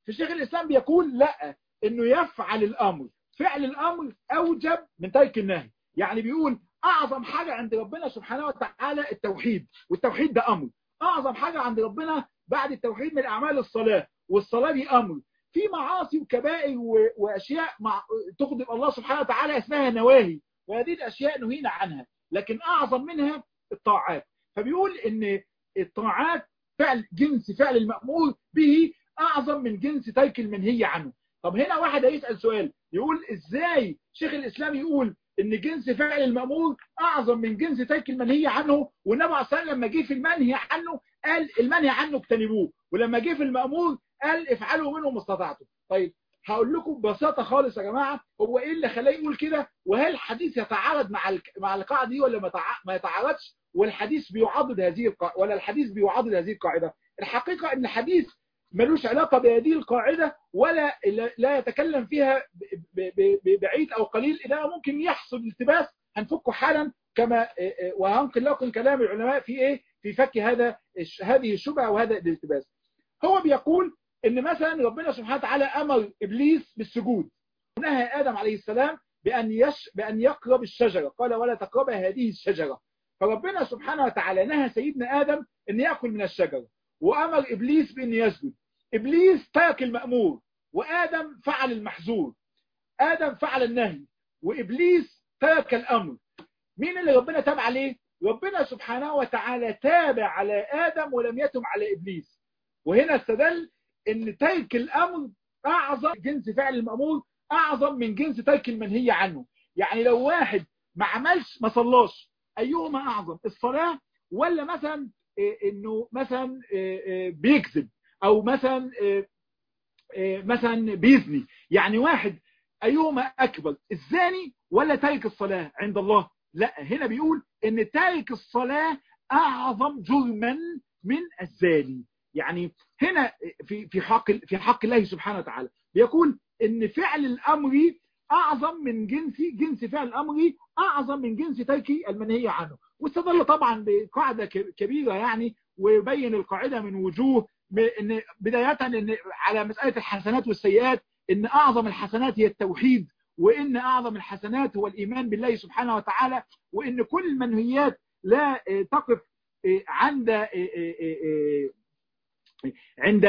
فشيخ الاسلام بيقول لا انه يفعل الامر فعل الامر اوجب من ترك النهي يعني بيقول اعظم حاجه عند ربنا سبحانه وتعالى التوحيد والتوحيد ده امر اعظم حاجه عند ربنا بعد التوحيد من اعمال الصلاه والصلاه دي امر في معاصي وكبائر واشياء مع تغضب الله سبحانه وتعالى اسمها نواهي وهذه الاشياء نهينا عنها لكن اعظم منها الطاعات فبيقول ان الطاعات فعل جنس فعل المأمور به اعظم من جنس ترك المنهي عنه طب هنا واحد هيسأل سؤال يقول ازاي شيخ الاسلام يقول ان جنس فعل المأمور اعظم من جنس ترك المنهي عنه والنبي عليه الصلاه لما جه في المنهي عنه قال المنهي عنه اجتنبوه ولما جه في المأمور قال افعلوا منه ما استطعتم طيب هقول لكم ببساطه خالص يا جماعه هو ايه اللي خلاه يقول كده وهل الحديث يتعارض مع الك... مع القاعده دي ولا ما يتعارضش والحديث بيعضد هذه القاعده ولا الحديث بيعضد هذه القاعده الحقيقه ان الحديث ملوش علاقه بهذه القاعده ولا لا يتكلم فيها بعيد او قليل انما ممكن يحصل التباس هنفكه حالا كما وهنقل لكم كلام العلماء في ايه في فك هذا هذه الشبهه وهذا الالتباس هو بيقول ان مثلا ربنا سبحانه وتعالى امر ابليس بالسجود ونهى ادم عليه السلام بان يش بان يقرب الشجره قال ولا تقرب هذه الشجره فربنا سبحانه وتعالى نهى سيدنا ادم ان ياكل من الشجره وامر ابليس بان يسجد ابليس ترك المامور وادم فعل المحظور ادم فعل النهي وابليس ترك الامر مين اللي ربنا تاب عليه ربنا سبحانه وتعالى تاب على ادم ولم يتم على ابليس وهنا استدل ان ترك الامر اعظم جنس فعل المامور اعظم من جنس ترك المنهي عنه يعني لو واحد ما عملش ما صلاش ايهما اعظم الصلاه ولا مثلا انه مثلا بيكذب او مثلا مثلا بيزني يعني واحد ايهما اكبر الزاني ولا تارك الصلاه عند الله لا هنا بيقول ان تارك الصلاه اعظم جرما من الزاني يعني هنا في في حق في حق الله سبحانه وتعالى بيقول ان فعل الامر اعظم من جنس جنس فعل الامر اعظم من جنس ترك المنهي عنه واستدل طبعا بقاعده كبيره يعني ويبين القاعده من وجوه ان بدايه ان على مساله الحسنات والسيئات ان اعظم الحسنات هي التوحيد وان اعظم الحسنات هو الايمان بالله سبحانه وتعالى وان كل المنهيات لا تقف عند عند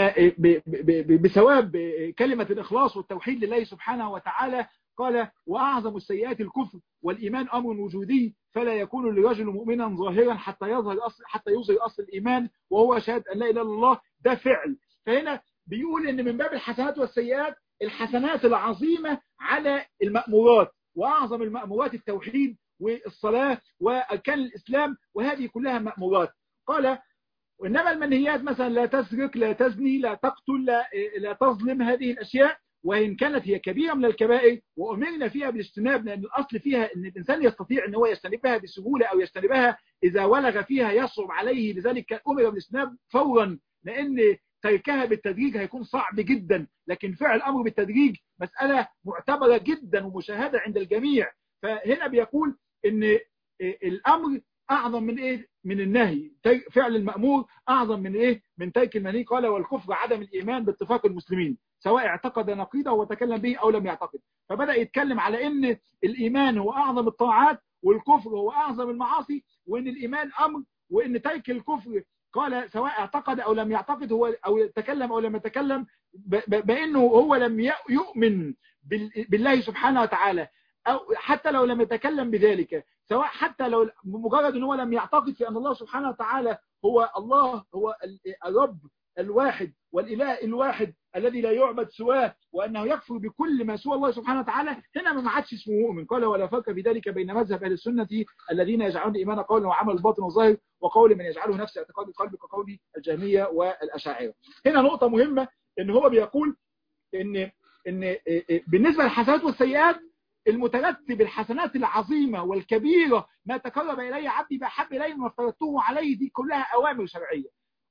بثواب كلمة الإخلاص والتوحيد لله سبحانه وتعالى قال وأعظم السيئات الكفر والإيمان أمر وجودي فلا يكون لرجل مؤمنا ظاهرا حتى يظهر أصل حتى يظهر أصل الإيمان وهو شهادة أن لا إله إلا الله ده فعل فهنا بيقول إن من باب الحسنات والسيئات الحسنات العظيمة على المأمورات وأعظم المأمورات التوحيد والصلاة وأركان الإسلام وهذه كلها مأمورات قال وإنما المنهيات مثلا لا تسرق لا تزني لا تقتل لا, لا تظلم هذه الأشياء وإن كانت هي كبيرة من الكبائر وأمرنا فيها بالاجتناب لأن الأصل فيها أن الإنسان يستطيع أن هو يجتنبها بسهولة أو يجتنبها إذا ولغ فيها يصعب عليه لذلك أمر بالاجتناب فورا لأن تركها بالتدريج هيكون صعب جدا لكن فعل الأمر بالتدريج مسألة معتبرة جدا ومشاهدة عند الجميع فهنا بيقول أن الأمر أعظم من إيه من النهي فعل المأمور أعظم من إيه من ترك المنهي قال والكفر عدم الإيمان باتفاق المسلمين سواء اعتقد نقيضه وتكلم به أو لم يعتقد فبدأ يتكلم على أن الإيمان هو أعظم الطاعات والكفر هو أعظم المعاصي وأن الإيمان أمر وأن ترك الكفر قال سواء اعتقد أو لم يعتقد هو أو تكلم أو لم يتكلم بأنه هو لم يؤمن بالله سبحانه وتعالى أو حتى لو لم يتكلم بذلك سواء حتى لو مجرد ان هو لم يعتقد في ان الله سبحانه وتعالى هو الله هو الرب الواحد والاله الواحد الذي لا يعبد سواه وانه يكفر بكل ما سوى الله سبحانه وتعالى هنا ما عادش اسمه مؤمن قال ولا فرق في ذلك بين مذهب اهل السنه الذين يجعلون الايمان قولا وعمل باطن وظاهر وقول من يجعله نفس اعتقاد القلب كقول الجهميه والاشاعره هنا نقطه مهمه ان هو بيقول ان ان بالنسبه للحسنات والسيئات المترتب الحسنات العظيمة والكبيرة ما تقرب إلي عبدي بأحب إلي ما افترضته عليه دي كلها أوامر شرعية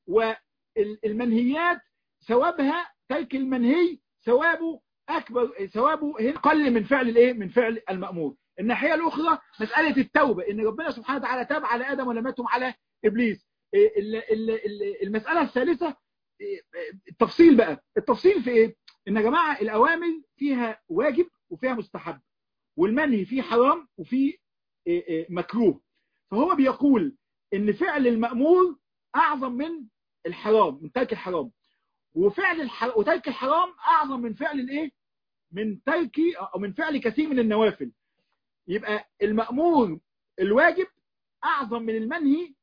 والمنهيات ثوابها ترك المنهي ثوابه أكبر ثوابه هنا قل من فعل الإيه من فعل المأمور الناحية الأخرى مسألة التوبة إن ربنا سبحانه وتعالى تاب على آدم ولم يتم على إبليس المسألة الثالثة التفصيل بقى التفصيل في ايه ان يا جماعه الاوامر فيها واجب وفيها مستحب والمنهي فيه حرام وفيه مكروه فهو بيقول ان فعل المأمور اعظم من الحرام من ترك الحرام وفعل الحر... وترك الحرام اعظم من فعل الايه من ترك او من فعل كثير من النوافل يبقى المأمور الواجب اعظم من المنهي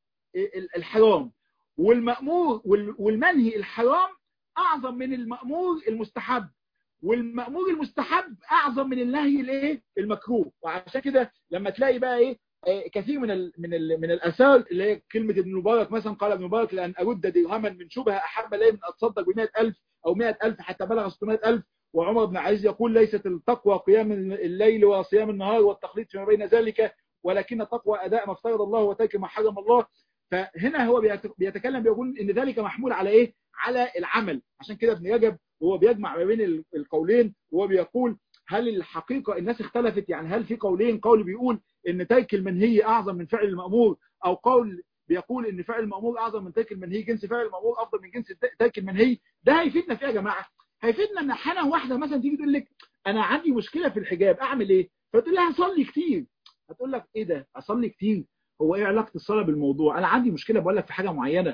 الحرام والمأمور والمنهي الحرام اعظم من المأمور المستحب والمأمور المستحب اعظم من النهي الايه المكروه وعشان كده لما تلاقي بقى ايه كثير من ال من ال من الاثار اللي هي كلمه ابن مبارك مثلا قال ابن مبارك لان ارد درهما من شبهه احب لي من اتصدق ب 100000 او 100000 حتى بلغ 600000 وعمر بن عزيز يقول ليست التقوى قيام الليل وصيام النهار والتخليط فيما بين ذلك ولكن التقوى اداء ما افترض الله وترك ما حرم الله فهنا هو بيتكلم بيقول ان ذلك محمول على ايه على العمل عشان كده ابن رجب وهو بيجمع ما بين القولين وهو بيقول هل الحقيقة الناس اختلفت يعني هل في قولين قول بيقول ان ترك المنهي اعظم من فعل المأمور او قول بيقول ان فعل المأمور اعظم من ترك المنهي جنس فعل المأمور افضل من جنس ترك المنهي ده هيفيدنا في ايه يا جماعة هيفيدنا ان حالة واحدة مثلا تيجي تقول لك انا عندي مشكلة في الحجاب اعمل ايه فتقول لها اصلي كتير هتقول لك ايه ده اصلي كتير هو ايه علاقه الصلاه بالموضوع انا عندي مشكله بقول لك في حاجه معينه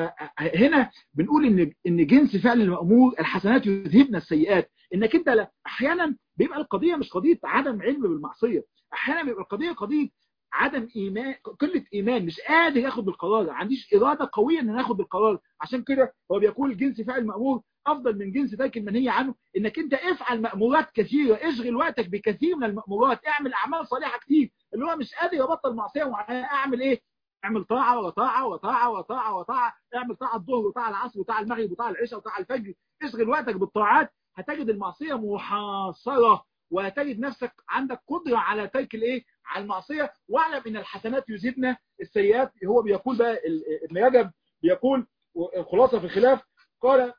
فهنا بنقول ان ان جنس فعل المامور الحسنات يذهبن السيئات انك انت لا احيانا بيبقى القضيه مش قضيه عدم علم بالمعصيه احيانا بيبقى القضيه قضيه عدم ايمان قله ايمان مش قادر اخد بالقرار ما عنديش اراده قويه ان انا اخد بالقرار عشان كده هو بيقول جنس فعل المامور افضل من جنس ترك المنهي عنه انك انت افعل مامورات كثيره اشغل وقتك بكثير من المامورات اعمل اعمال صالحه كتير اللي هو مش قادر يبطل معصيه معينه اعمل ايه اعمل طاعه وطاعه وطاعه وطاعه وطاعه اعمل طاعه الظهر وطاعه العصر وطاعه المغرب وطاعه العشاء وطاعه الفجر اشغل وقتك بالطاعات هتجد المعصيه محاصره وهتجد نفسك عندك قدره على ترك الايه على المعصيه واعلم ان الحسنات يذهبن السيئات هو بيقول بقى ابن رجب بيقول الخلاصه في الخلاف قال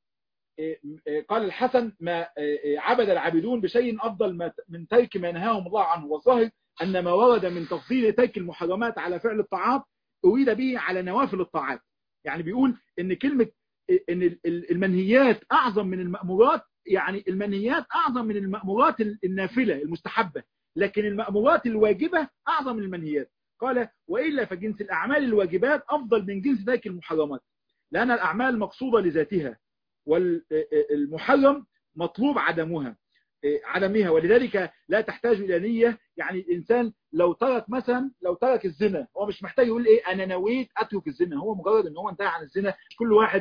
قال الحسن ما عبد العابدون بشيء أفضل من ترك ما نهاهم الله عنه والظاهر أن ما ورد من تفضيل ترك المحرمات على فعل الطاعات أريد به على نوافل الطاعات يعني بيقول إن كلمة إن المنهيات أعظم من المأمورات يعني المنهيات أعظم من المأمورات النافلة المستحبة لكن المأمورات الواجبة أعظم من المنهيات قال وإلا فجنس الأعمال الواجبات أفضل من جنس ترك المحرمات لأن الأعمال مقصودة لذاتها والمحرم مطلوب عدمها عدمها ولذلك لا تحتاج إلى نية يعني الإنسان لو ترك مثلا لو ترك الزنا هو مش محتاج يقول إيه أنا نويت أترك الزنا هو مجرد إن هو انتهى عن الزنا كل واحد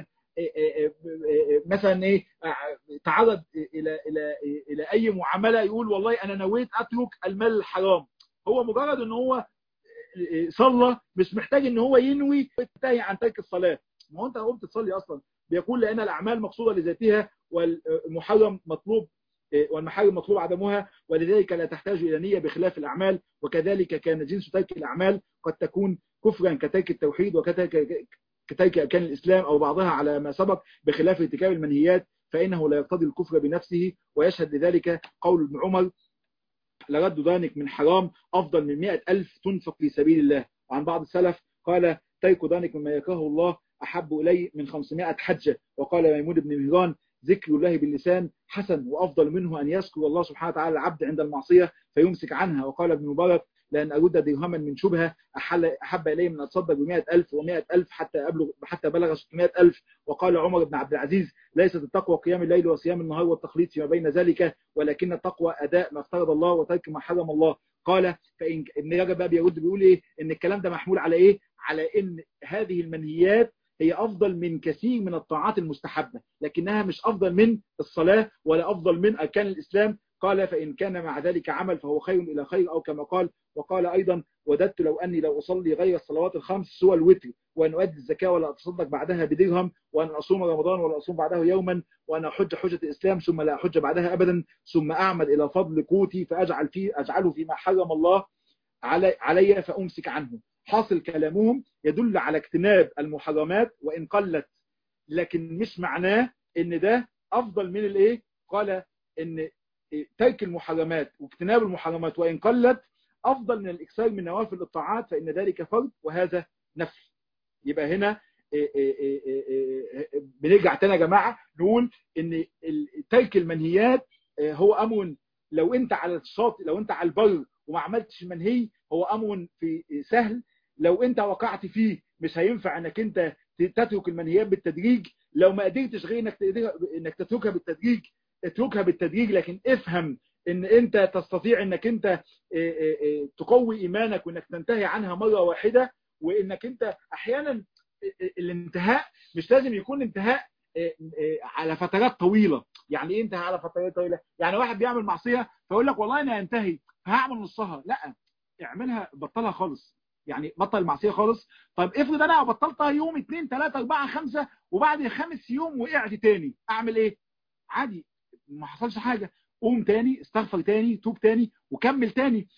مثلا إيه تعرض إلى إلى إلى أي معاملة يقول والله أنا نويت أترك المال الحرام هو مجرد إن هو صلى مش محتاج إن هو ينوي ينتهي عن ترك الصلاة ما هو أنت قمت تصلي أصلا بيقول لأن الأعمال مقصودة لذاتها والمحرم مطلوب والمحارم مطلوب عدمها ولذلك لا تحتاج إلى نية بخلاف الأعمال وكذلك كان جنس ترك الأعمال قد تكون كفرا كترك التوحيد وكترك أركان الإسلام أو بعضها على ما سبق بخلاف ارتكاب المنهيات فإنه لا يقتضي الكفر بنفسه ويشهد لذلك قول ابن عمر لرد ذلك من حرام أفضل من مئة ألف تنفق في سبيل الله وعن بعض السلف قال ترك ذلك مما يكره الله أحب إلي من 500 حجة وقال ميمون بن مهران ذكر الله باللسان حسن وأفضل منه أن يذكر الله سبحانه وتعالى العبد عند المعصية فيمسك عنها وقال ابن مبارك لأن أرد درهما من شبهة أحب إلي من أتصدق بمئة ألف ومئة ألف حتى, أبلغ حتى بلغ 600 ألف وقال عمر بن عبد العزيز ليست التقوى قيام الليل وصيام النهار والتخليط فيما بين ذلك ولكن التقوى أداء ما افترض الله وترك ما حرم الله قال فإن ابن رجب بقى بيرد بيقول إيه إن الكلام ده محمول على إيه على إن هذه المنهيات هي أفضل من كثير من الطاعات المستحبة لكنها مش أفضل من الصلاة ولا أفضل من أركان الإسلام قال فإن كان مع ذلك عمل فهو خير إلى خير أو كما قال وقال أيضا وددت لو أني لو أصلي غير الصلوات الخمس سوى الوتر وأن أؤدي الزكاة ولا أتصدق بعدها بدرهم وأن أصوم رمضان ولا أصوم بعده يوما وأن أحج حجة الإسلام ثم لا أحج بعدها أبدا ثم أعمد إلى فضل قوتي فأجعل فيه أجعله فيما حرم الله علي, علي فأمسك عنه حاصل كلامهم يدل على اجتناب المحرمات وإن قلت لكن مش معناه ان ده افضل من الايه قال ان ترك المحرمات واجتناب المحرمات وإن قلت أفضل من الإكثار من نوافل الطاعات فإن ذلك فرض وهذا نفل يبقى هنا بنرجع تاني يا جماعه نقول ان ترك المنهيات هو امر لو انت على الشاطئ لو انت على البر وما عملتش المنهي هو امر في سهل لو انت وقعت فيه مش هينفع انك انت تترك المنهيات بالتدريج لو ما قدرتش غير انك انك تتركها بالتدريج اتركها بالتدريج لكن افهم ان انت تستطيع انك انت تقوي ايمانك وانك تنتهي عنها مره واحده وانك انت احيانا الانتهاء مش لازم يكون انتهاء على فترات طويله يعني ايه انتهاء على فترات طويله يعني واحد بيعمل معصيه فيقول لك والله انا انتهي فهعمل نصها لا اعملها بطلها خالص يعني بطل المعصيه خالص طيب افرض انا بطلتها يوم 2 3 4 5 وبعد خمس يوم وقعت تاني اعمل ايه عادي ما حصلش حاجه قوم تاني استغفر تاني توب تاني وكمل تاني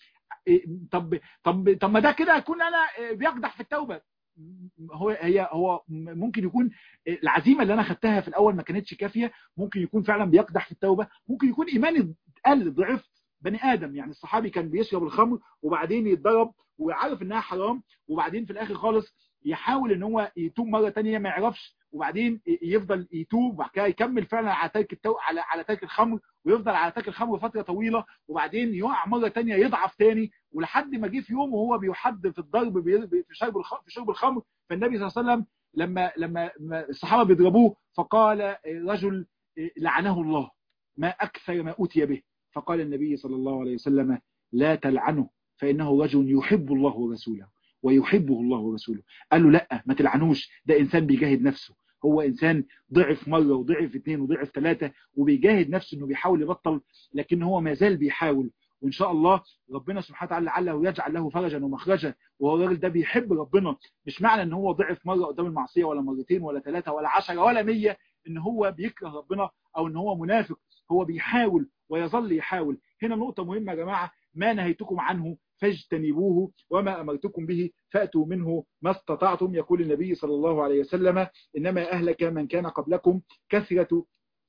طب طب طب ما ده كده هيكون انا بيقدح في التوبه هو هي هو ممكن يكون العزيمه اللي انا خدتها في الاول ما كانتش كافيه ممكن يكون فعلا بيقدح في التوبه ممكن يكون ايماني قل ضعفت بني ادم يعني الصحابي كان بيشرب الخمر وبعدين يتضرب وعارف انها حرام وبعدين في الاخر خالص يحاول ان هو يتوب مره ثانيه ما يعرفش وبعدين يفضل يتوب وبعد كده يكمل فعلا على ترك التو... على على ترك الخمر ويفضل على ترك الخمر فتره طويله وبعدين يقع مره ثانيه يضعف ثاني ولحد ما جه في يوم وهو بيحد في الضرب في شرب الخمر في شرب الخمر فالنبي صلى الله عليه وسلم لما لما الصحابه بيضربوه فقال رجل لعنه الله ما اكثر ما اوتي به فقال النبي صلى الله عليه وسلم لا تلعنه فانه رجل يحب الله ورسوله ويحبه الله ورسوله قال له لا ما تلعنوش ده انسان بيجاهد نفسه هو انسان ضعف مره وضعف اثنين وضعف ثلاثه وبيجاهد نفسه انه بيحاول يبطل لكن هو ما زال بيحاول وان شاء الله ربنا سبحانه وتعالى لعله يجعل له فرجا ومخرجا وهو الراجل ده بيحب ربنا مش معنى ان هو ضعف مره قدام المعصيه ولا مرتين ولا ثلاثه ولا عشرة ولا مية ان هو بيكره ربنا او ان هو منافق هو بيحاول ويظل يحاول هنا نقطه مهمه يا جماعه ما نهيتكم عنه فاجتنبوه وما أمرتكم به فأتوا منه ما استطعتم يقول النبي صلى الله عليه وسلم إنما أهلك من كان قبلكم كثرة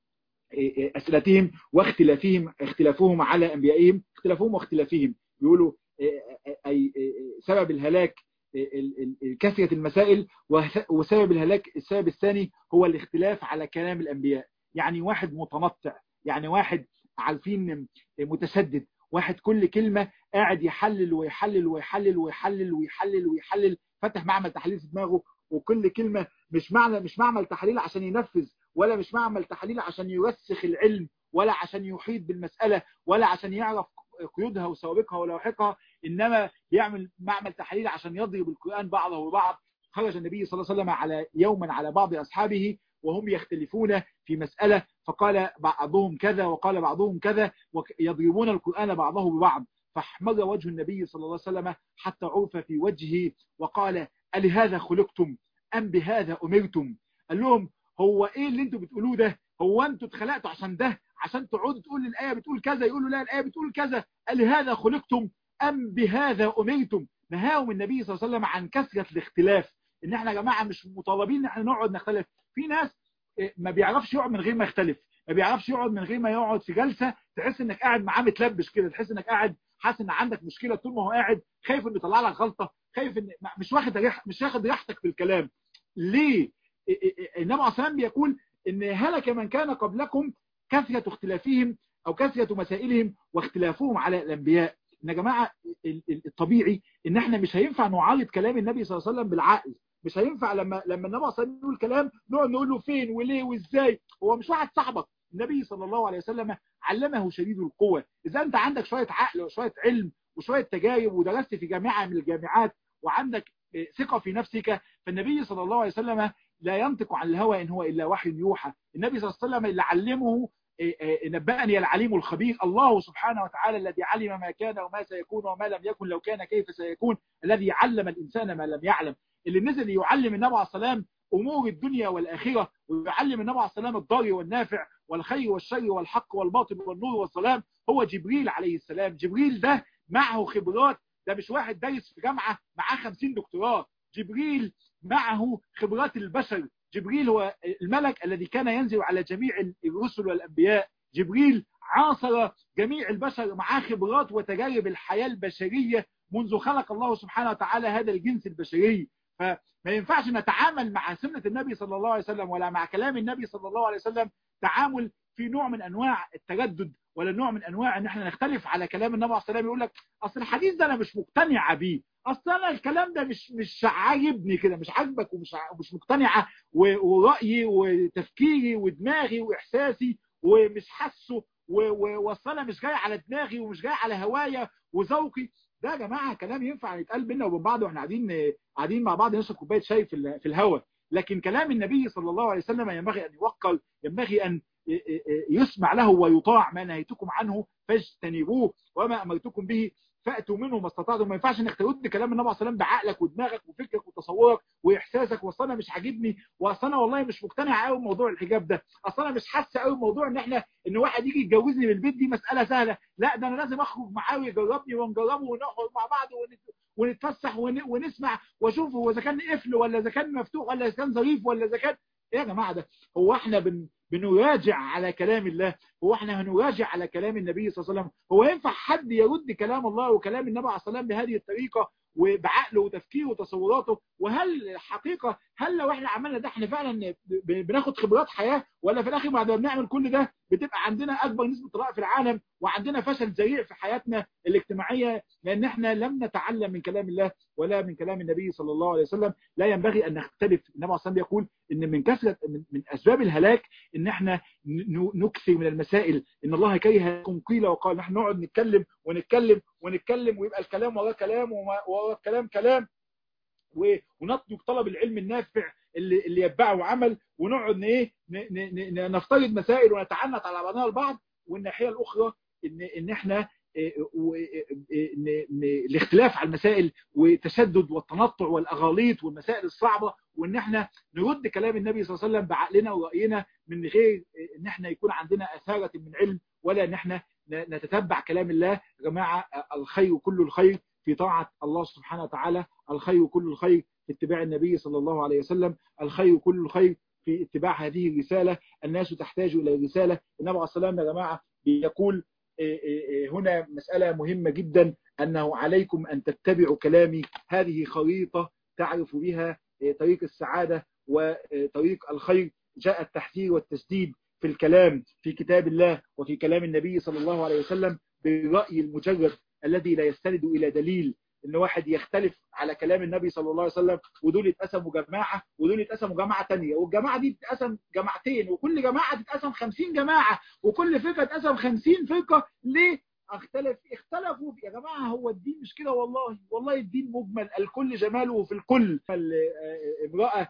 أسئلتهم واختلافهم اختلافهم على أنبيائهم اختلافهم واختلافهم يقولوا أي سبب الهلاك كثرة المسائل وسبب الهلاك السبب الثاني هو الاختلاف على كلام الأنبياء يعني واحد متنطع يعني واحد عارفين متسدد واحد كل كلمة قاعد يحلل ويحلل ويحلل ويحلل ويحلل ويحلل فتح معمل تحليل في دماغه وكل كلمة مش معنى مش معمل تحليل عشان ينفذ ولا مش معمل تحليل عشان يرسخ العلم ولا عشان يحيط بالمسألة ولا عشان يعرف قيودها وسوابقها ولوحقها إنما يعمل معمل تحليل عشان يضرب القرآن بعضه ببعض خرج النبي صلى الله عليه وسلم على يوما على بعض أصحابه وهم يختلفون في مسألة فقال بعضهم كذا وقال بعضهم كذا ويضربون القرآن بعضه ببعض فاحمر وجه النبي صلى الله عليه وسلم حتى عرف في وجهه وقال ألهذا خلقتم أم بهذا أمرتم قال لهم هو إيه اللي انتوا بتقولوه ده هو انتوا اتخلقتوا عشان ده عشان تقعدوا تقول الآية بتقول كذا يقولوا لا الآية بتقول كذا ألهذا خلقتم أم بهذا أمرتم نهاهم النبي صلى الله عليه وسلم عن كثرة الاختلاف ان احنا يا جماعة مش مطالبين ان احنا نقعد نختلف في ناس ما بيعرفش يقعد من غير ما يختلف ما بيعرفش يقعد من غير ما يقعد في جلسة تحس انك قاعد معاه متلبش كده تحس انك قاعد حاسس ان عندك مشكلة طول ما هو قاعد خايف انه يطلع لك غلطة خايف ان مش واخد ريح مش واخد راحتك في الكلام ليه النبي عليه الصلاه بيقول ان هلك من كان قبلكم كثرة اختلافهم او كثرة مسائلهم واختلافهم على الانبياء ان يا جماعه الطبيعي ان احنا مش هينفع نعارض كلام النبي صلى الله عليه وسلم بالعقل مش هينفع لما لما النبي صلى الله عليه وسلم يقول كلام نقعد نقول له فين وليه وازاي هو مش واحد صاحبك النبي صلى الله عليه وسلم علمه شديد القوة اذا انت عندك شوية عقل وشوية علم وشوية تجارب ودرست في جامعة من الجامعات وعندك ثقة في نفسك فالنبي صلى الله عليه وسلم لا ينطق عن الهوى إن هو إلا وحي يوحى النبي صلى الله عليه وسلم اللي علمه نبأني العليم الخبير الله سبحانه وتعالى الذي علم ما كان وما سيكون وما لم يكن لو كان كيف سيكون الذي علم الإنسان ما لم يعلم اللي نزل يعلم النبي عليه السلام أمور الدنيا والآخرة ويعلم النبي عليه السلام الضار والنافع والخير والشر والحق والباطل والنور والظلام هو جبريل عليه السلام جبريل ده معه خبرات ده مش واحد دارس في جامعة معاه 50 دكتوراه جبريل معه خبرات البشر جبريل هو الملك الذي كان ينزل على جميع الرسل والأنبياء جبريل عاصر جميع البشر معاه خبرات وتجارب الحياة البشرية منذ خلق الله سبحانه وتعالى هذا الجنس البشري فما ينفعش نتعامل مع سنة النبي صلى الله عليه وسلم ولا مع كلام النبي صلى الله عليه وسلم تعامل في نوع من انواع التجدد ولا نوع من انواع ان احنا نختلف على كلام النبي عليه الصلاه والسلام يقول لك اصل الحديث ده انا مش مقتنعه بيه اصل انا الكلام ده مش مش عاجبني كده مش عاجبك ومش مش مقتنعه ورايي وتفكيري ودماغي واحساسي ومش حاسه واصل انا مش جاي على دماغي ومش جاي على هوايا وذوقي ده يا جماعه كلام ينفع يتقال بينا وبين بعض واحنا قاعدين قاعدين مع بعض نشرب كوبايه شاي في في الهوا لكن كلام النبي صلى الله عليه وسلم ينبغي ان يوقل ينبغي ان يسمع له ويطاع ما نهيتكم عنه فاجتنبوه وما امرتكم به فاتوا منه ما استطعتم ما ينفعش انك ترد كلام النبي صلى الله عليه وسلم بعقلك ودماغك وفكرك وتصورك واحساسك واصل انا مش عاجبني واصل انا والله مش مقتنع قوي بموضوع الحجاب ده اصل انا مش حاسه قوي بموضوع ان احنا ان واحد يجي يتجوزني من البيت دي مساله سهله لا ده انا لازم اخرج معاه ويجربني ونجربه ونقعد مع بعض ونتفسح ونسمع واشوف هو اذا كان قفل ولا اذا كان مفتوح ولا اذا كان ظريف ولا اذا كان ايه يا جماعه ده هو احنا بن بنراجع على كلام الله هو احنا هنراجع على كلام النبي صلى الله عليه وسلم هو ينفع حد يرد كلام الله وكلام النبي عليه الصلاه والسلام بهذه الطريقه وبعقله وتفكيره وتصوراته وهل حقيقه هل لو احنا عملنا ده احنا فعلا بناخد خبرات حياه ولا في الاخر بعد ما بنعمل كل ده بتبقى عندنا اكبر نسبه طلاق في العالم وعندنا فشل ذريع في حياتنا الاجتماعيه لان احنا لم نتعلم من كلام الله ولا من كلام النبي صلى الله عليه وسلم لا ينبغي ان نختلف النبي عليه الصلاه يقول ان من كثره من اسباب الهلاك ان احنا نكثر من المسائل ان الله كره لكم قيل وقال نحن نقعد نتكلم ونتكلم ونتكلم ويبقى الكلام وراه كلام وراه كلام كلام ونطلب طلب العلم النافع اللي, اللي يتبعه عمل ونقعد ايه نفترض مسائل ونتعنت على بعضنا البعض والناحيه الاخرى ان ان احنا الاختلاف على المسائل والتشدد والتنطع والاغاليط والمسائل الصعبه وان احنا نرد كلام النبي صلى الله عليه وسلم بعقلنا وراينا من غير ان احنا يكون عندنا اثاره من علم ولا ان احنا نتتبع كلام الله يا جماعه الخير كل الخير في طاعه الله سبحانه وتعالى الخير كل الخير في اتباع النبي صلى الله عليه وسلم الخير كل الخير في اتباع هذه الرساله الناس تحتاج الى رساله النبي عليه الصلاه والسلام يا جماعه بيقول هنا مسألة مهمة جدا أنه عليكم أن تتبعوا كلامي هذه خريطة تعرف بها طريق السعادة وطريق الخير جاء التحذير والتسديد في الكلام في كتاب الله وفي كلام النبي صلى الله عليه وسلم بالرأي المجرد الذي لا يستند إلى دليل ان واحد يختلف على كلام النبي صلى الله عليه وسلم ودول يتقسموا جماعه ودول يتقسموا جماعه ثانيه والجماعه دي تتقسم جماعتين وكل جماعه تتقسم 50 جماعه وكل فرقه تتقسم 50 فرقه ليه اختلف اختلفوا يا جماعه هو الدين مش كده والله والله الدين مجمل الكل جماله في الكل امراه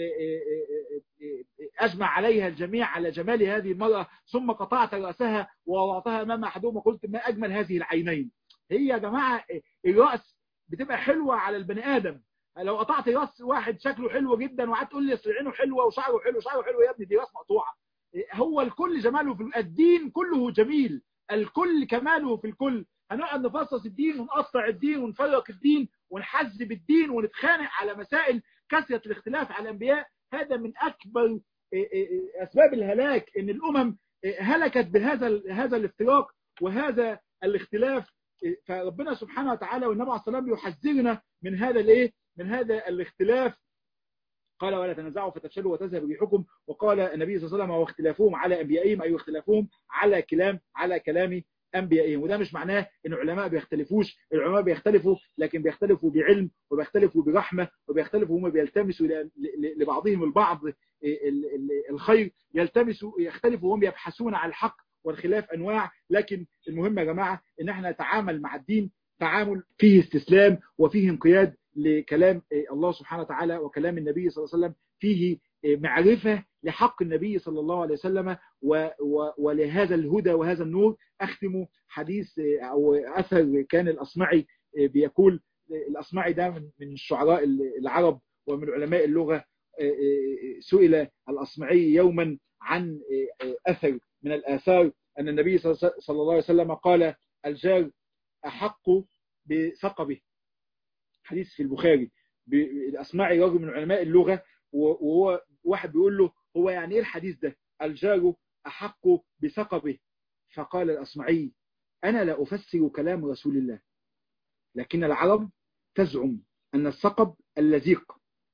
أجمع عليها الجميع على جمال هذه المرأة ثم قطعت رأسها ووضعتها أمام أحدهم وقلت ما أجمل هذه العينين هي يا جماعة الرأس بتبقى حلوة على البني آدم لو قطعت راس واحد شكله حلو جدا وقعدت تقول لي عينه حلوه وشعره حلو شعره حلو يا ابني دي راس مقطوعه هو الكل جماله في الدين كله جميل الكل كماله في الكل هنقعد نفصص الدين ونقطع الدين ونفرق الدين ونحزب الدين ونتخانق على مسائل كثرة الاختلاف على الأنبياء هذا من أكبر أسباب الهلاك إن الأمم هلكت بهذا هذا الافتراق وهذا الاختلاف فربنا سبحانه وتعالى والنبي عليه الصلاة والسلام يحذرنا من هذا الايه من هذا الاختلاف قال ولا تنازعوا فتفشلوا وتذهب ريحكم وقال النبي صلى الله عليه وسلم واختلافهم على انبيائهم اي اختلافهم على كلام على كلام انبيائهم وده مش معناه ان العلماء بيختلفوش العلماء بيختلفوا لكن بيختلفوا بعلم وبيختلفوا برحمه وبيختلفوا هم بيلتمسوا لبعضهم البعض الخير يلتمسوا يختلفوا وهم يبحثون عن الحق والخلاف انواع لكن المهم يا جماعه ان احنا نتعامل مع الدين تعامل فيه استسلام وفيه انقياد لكلام الله سبحانه وتعالى وكلام النبي صلى الله عليه وسلم فيه معرفة لحق النبي صلى الله عليه وسلم ولهذا الهدى وهذا النور أختم حديث أو أثر كان الأصمعي بيقول الأصمعي ده من الشعراء العرب ومن علماء اللغة سئل الأصمعي يوما عن أثر من الآثار أن النبي صلى الله عليه وسلم قال الجار أحق بثقبه حديث في البخاري الأصمعي رجل من علماء اللغة وهو واحد بيقول له هو يعني ايه الحديث ده الجار أحق بثقبه فقال الأصمعي أنا لا أفسر كلام رسول الله لكن العرب تزعم أن الثقب اللزيق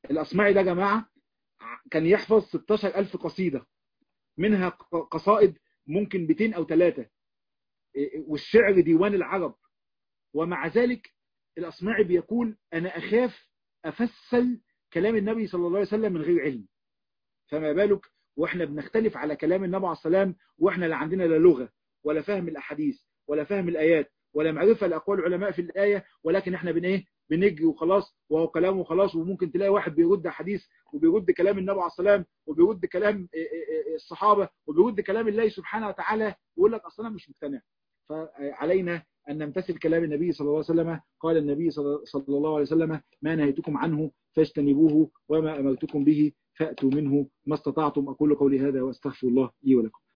الأصمعي ده يا جماعة كان يحفظ 16000 قصيدة منها قصائد ممكن بيتين أو ثلاثة والشعر ديوان العرب ومع ذلك الأصمعي بيقول أنا أخاف أفسل كلام النبي صلى الله عليه وسلم من غير علم فما بالك واحنا بنختلف على كلام النبي عليه السلام واحنا لا عندنا لا لغة ولا فهم الأحاديث ولا فهم الآيات ولا معرفة لأقوال العلماء في الآية ولكن احنا بن ايه بنجري وخلاص وهو كلامه خلاص وممكن تلاقي واحد بيرد حديث وبيرد كلام النبي عليه السلام وبيرد كلام الصحابة وبيرد كلام الله سبحانه وتعالى ويقول لك اصلا مش مقتنع فعلينا أن نمتثل كلام النبي صلى الله عليه وسلم قال النبي صلى الله عليه وسلم ما نهيتكم عنه فاجتنبوه وما أمرتكم به فأتوا منه ما استطعتم أقول قولي هذا واستغفر الله لي ولكم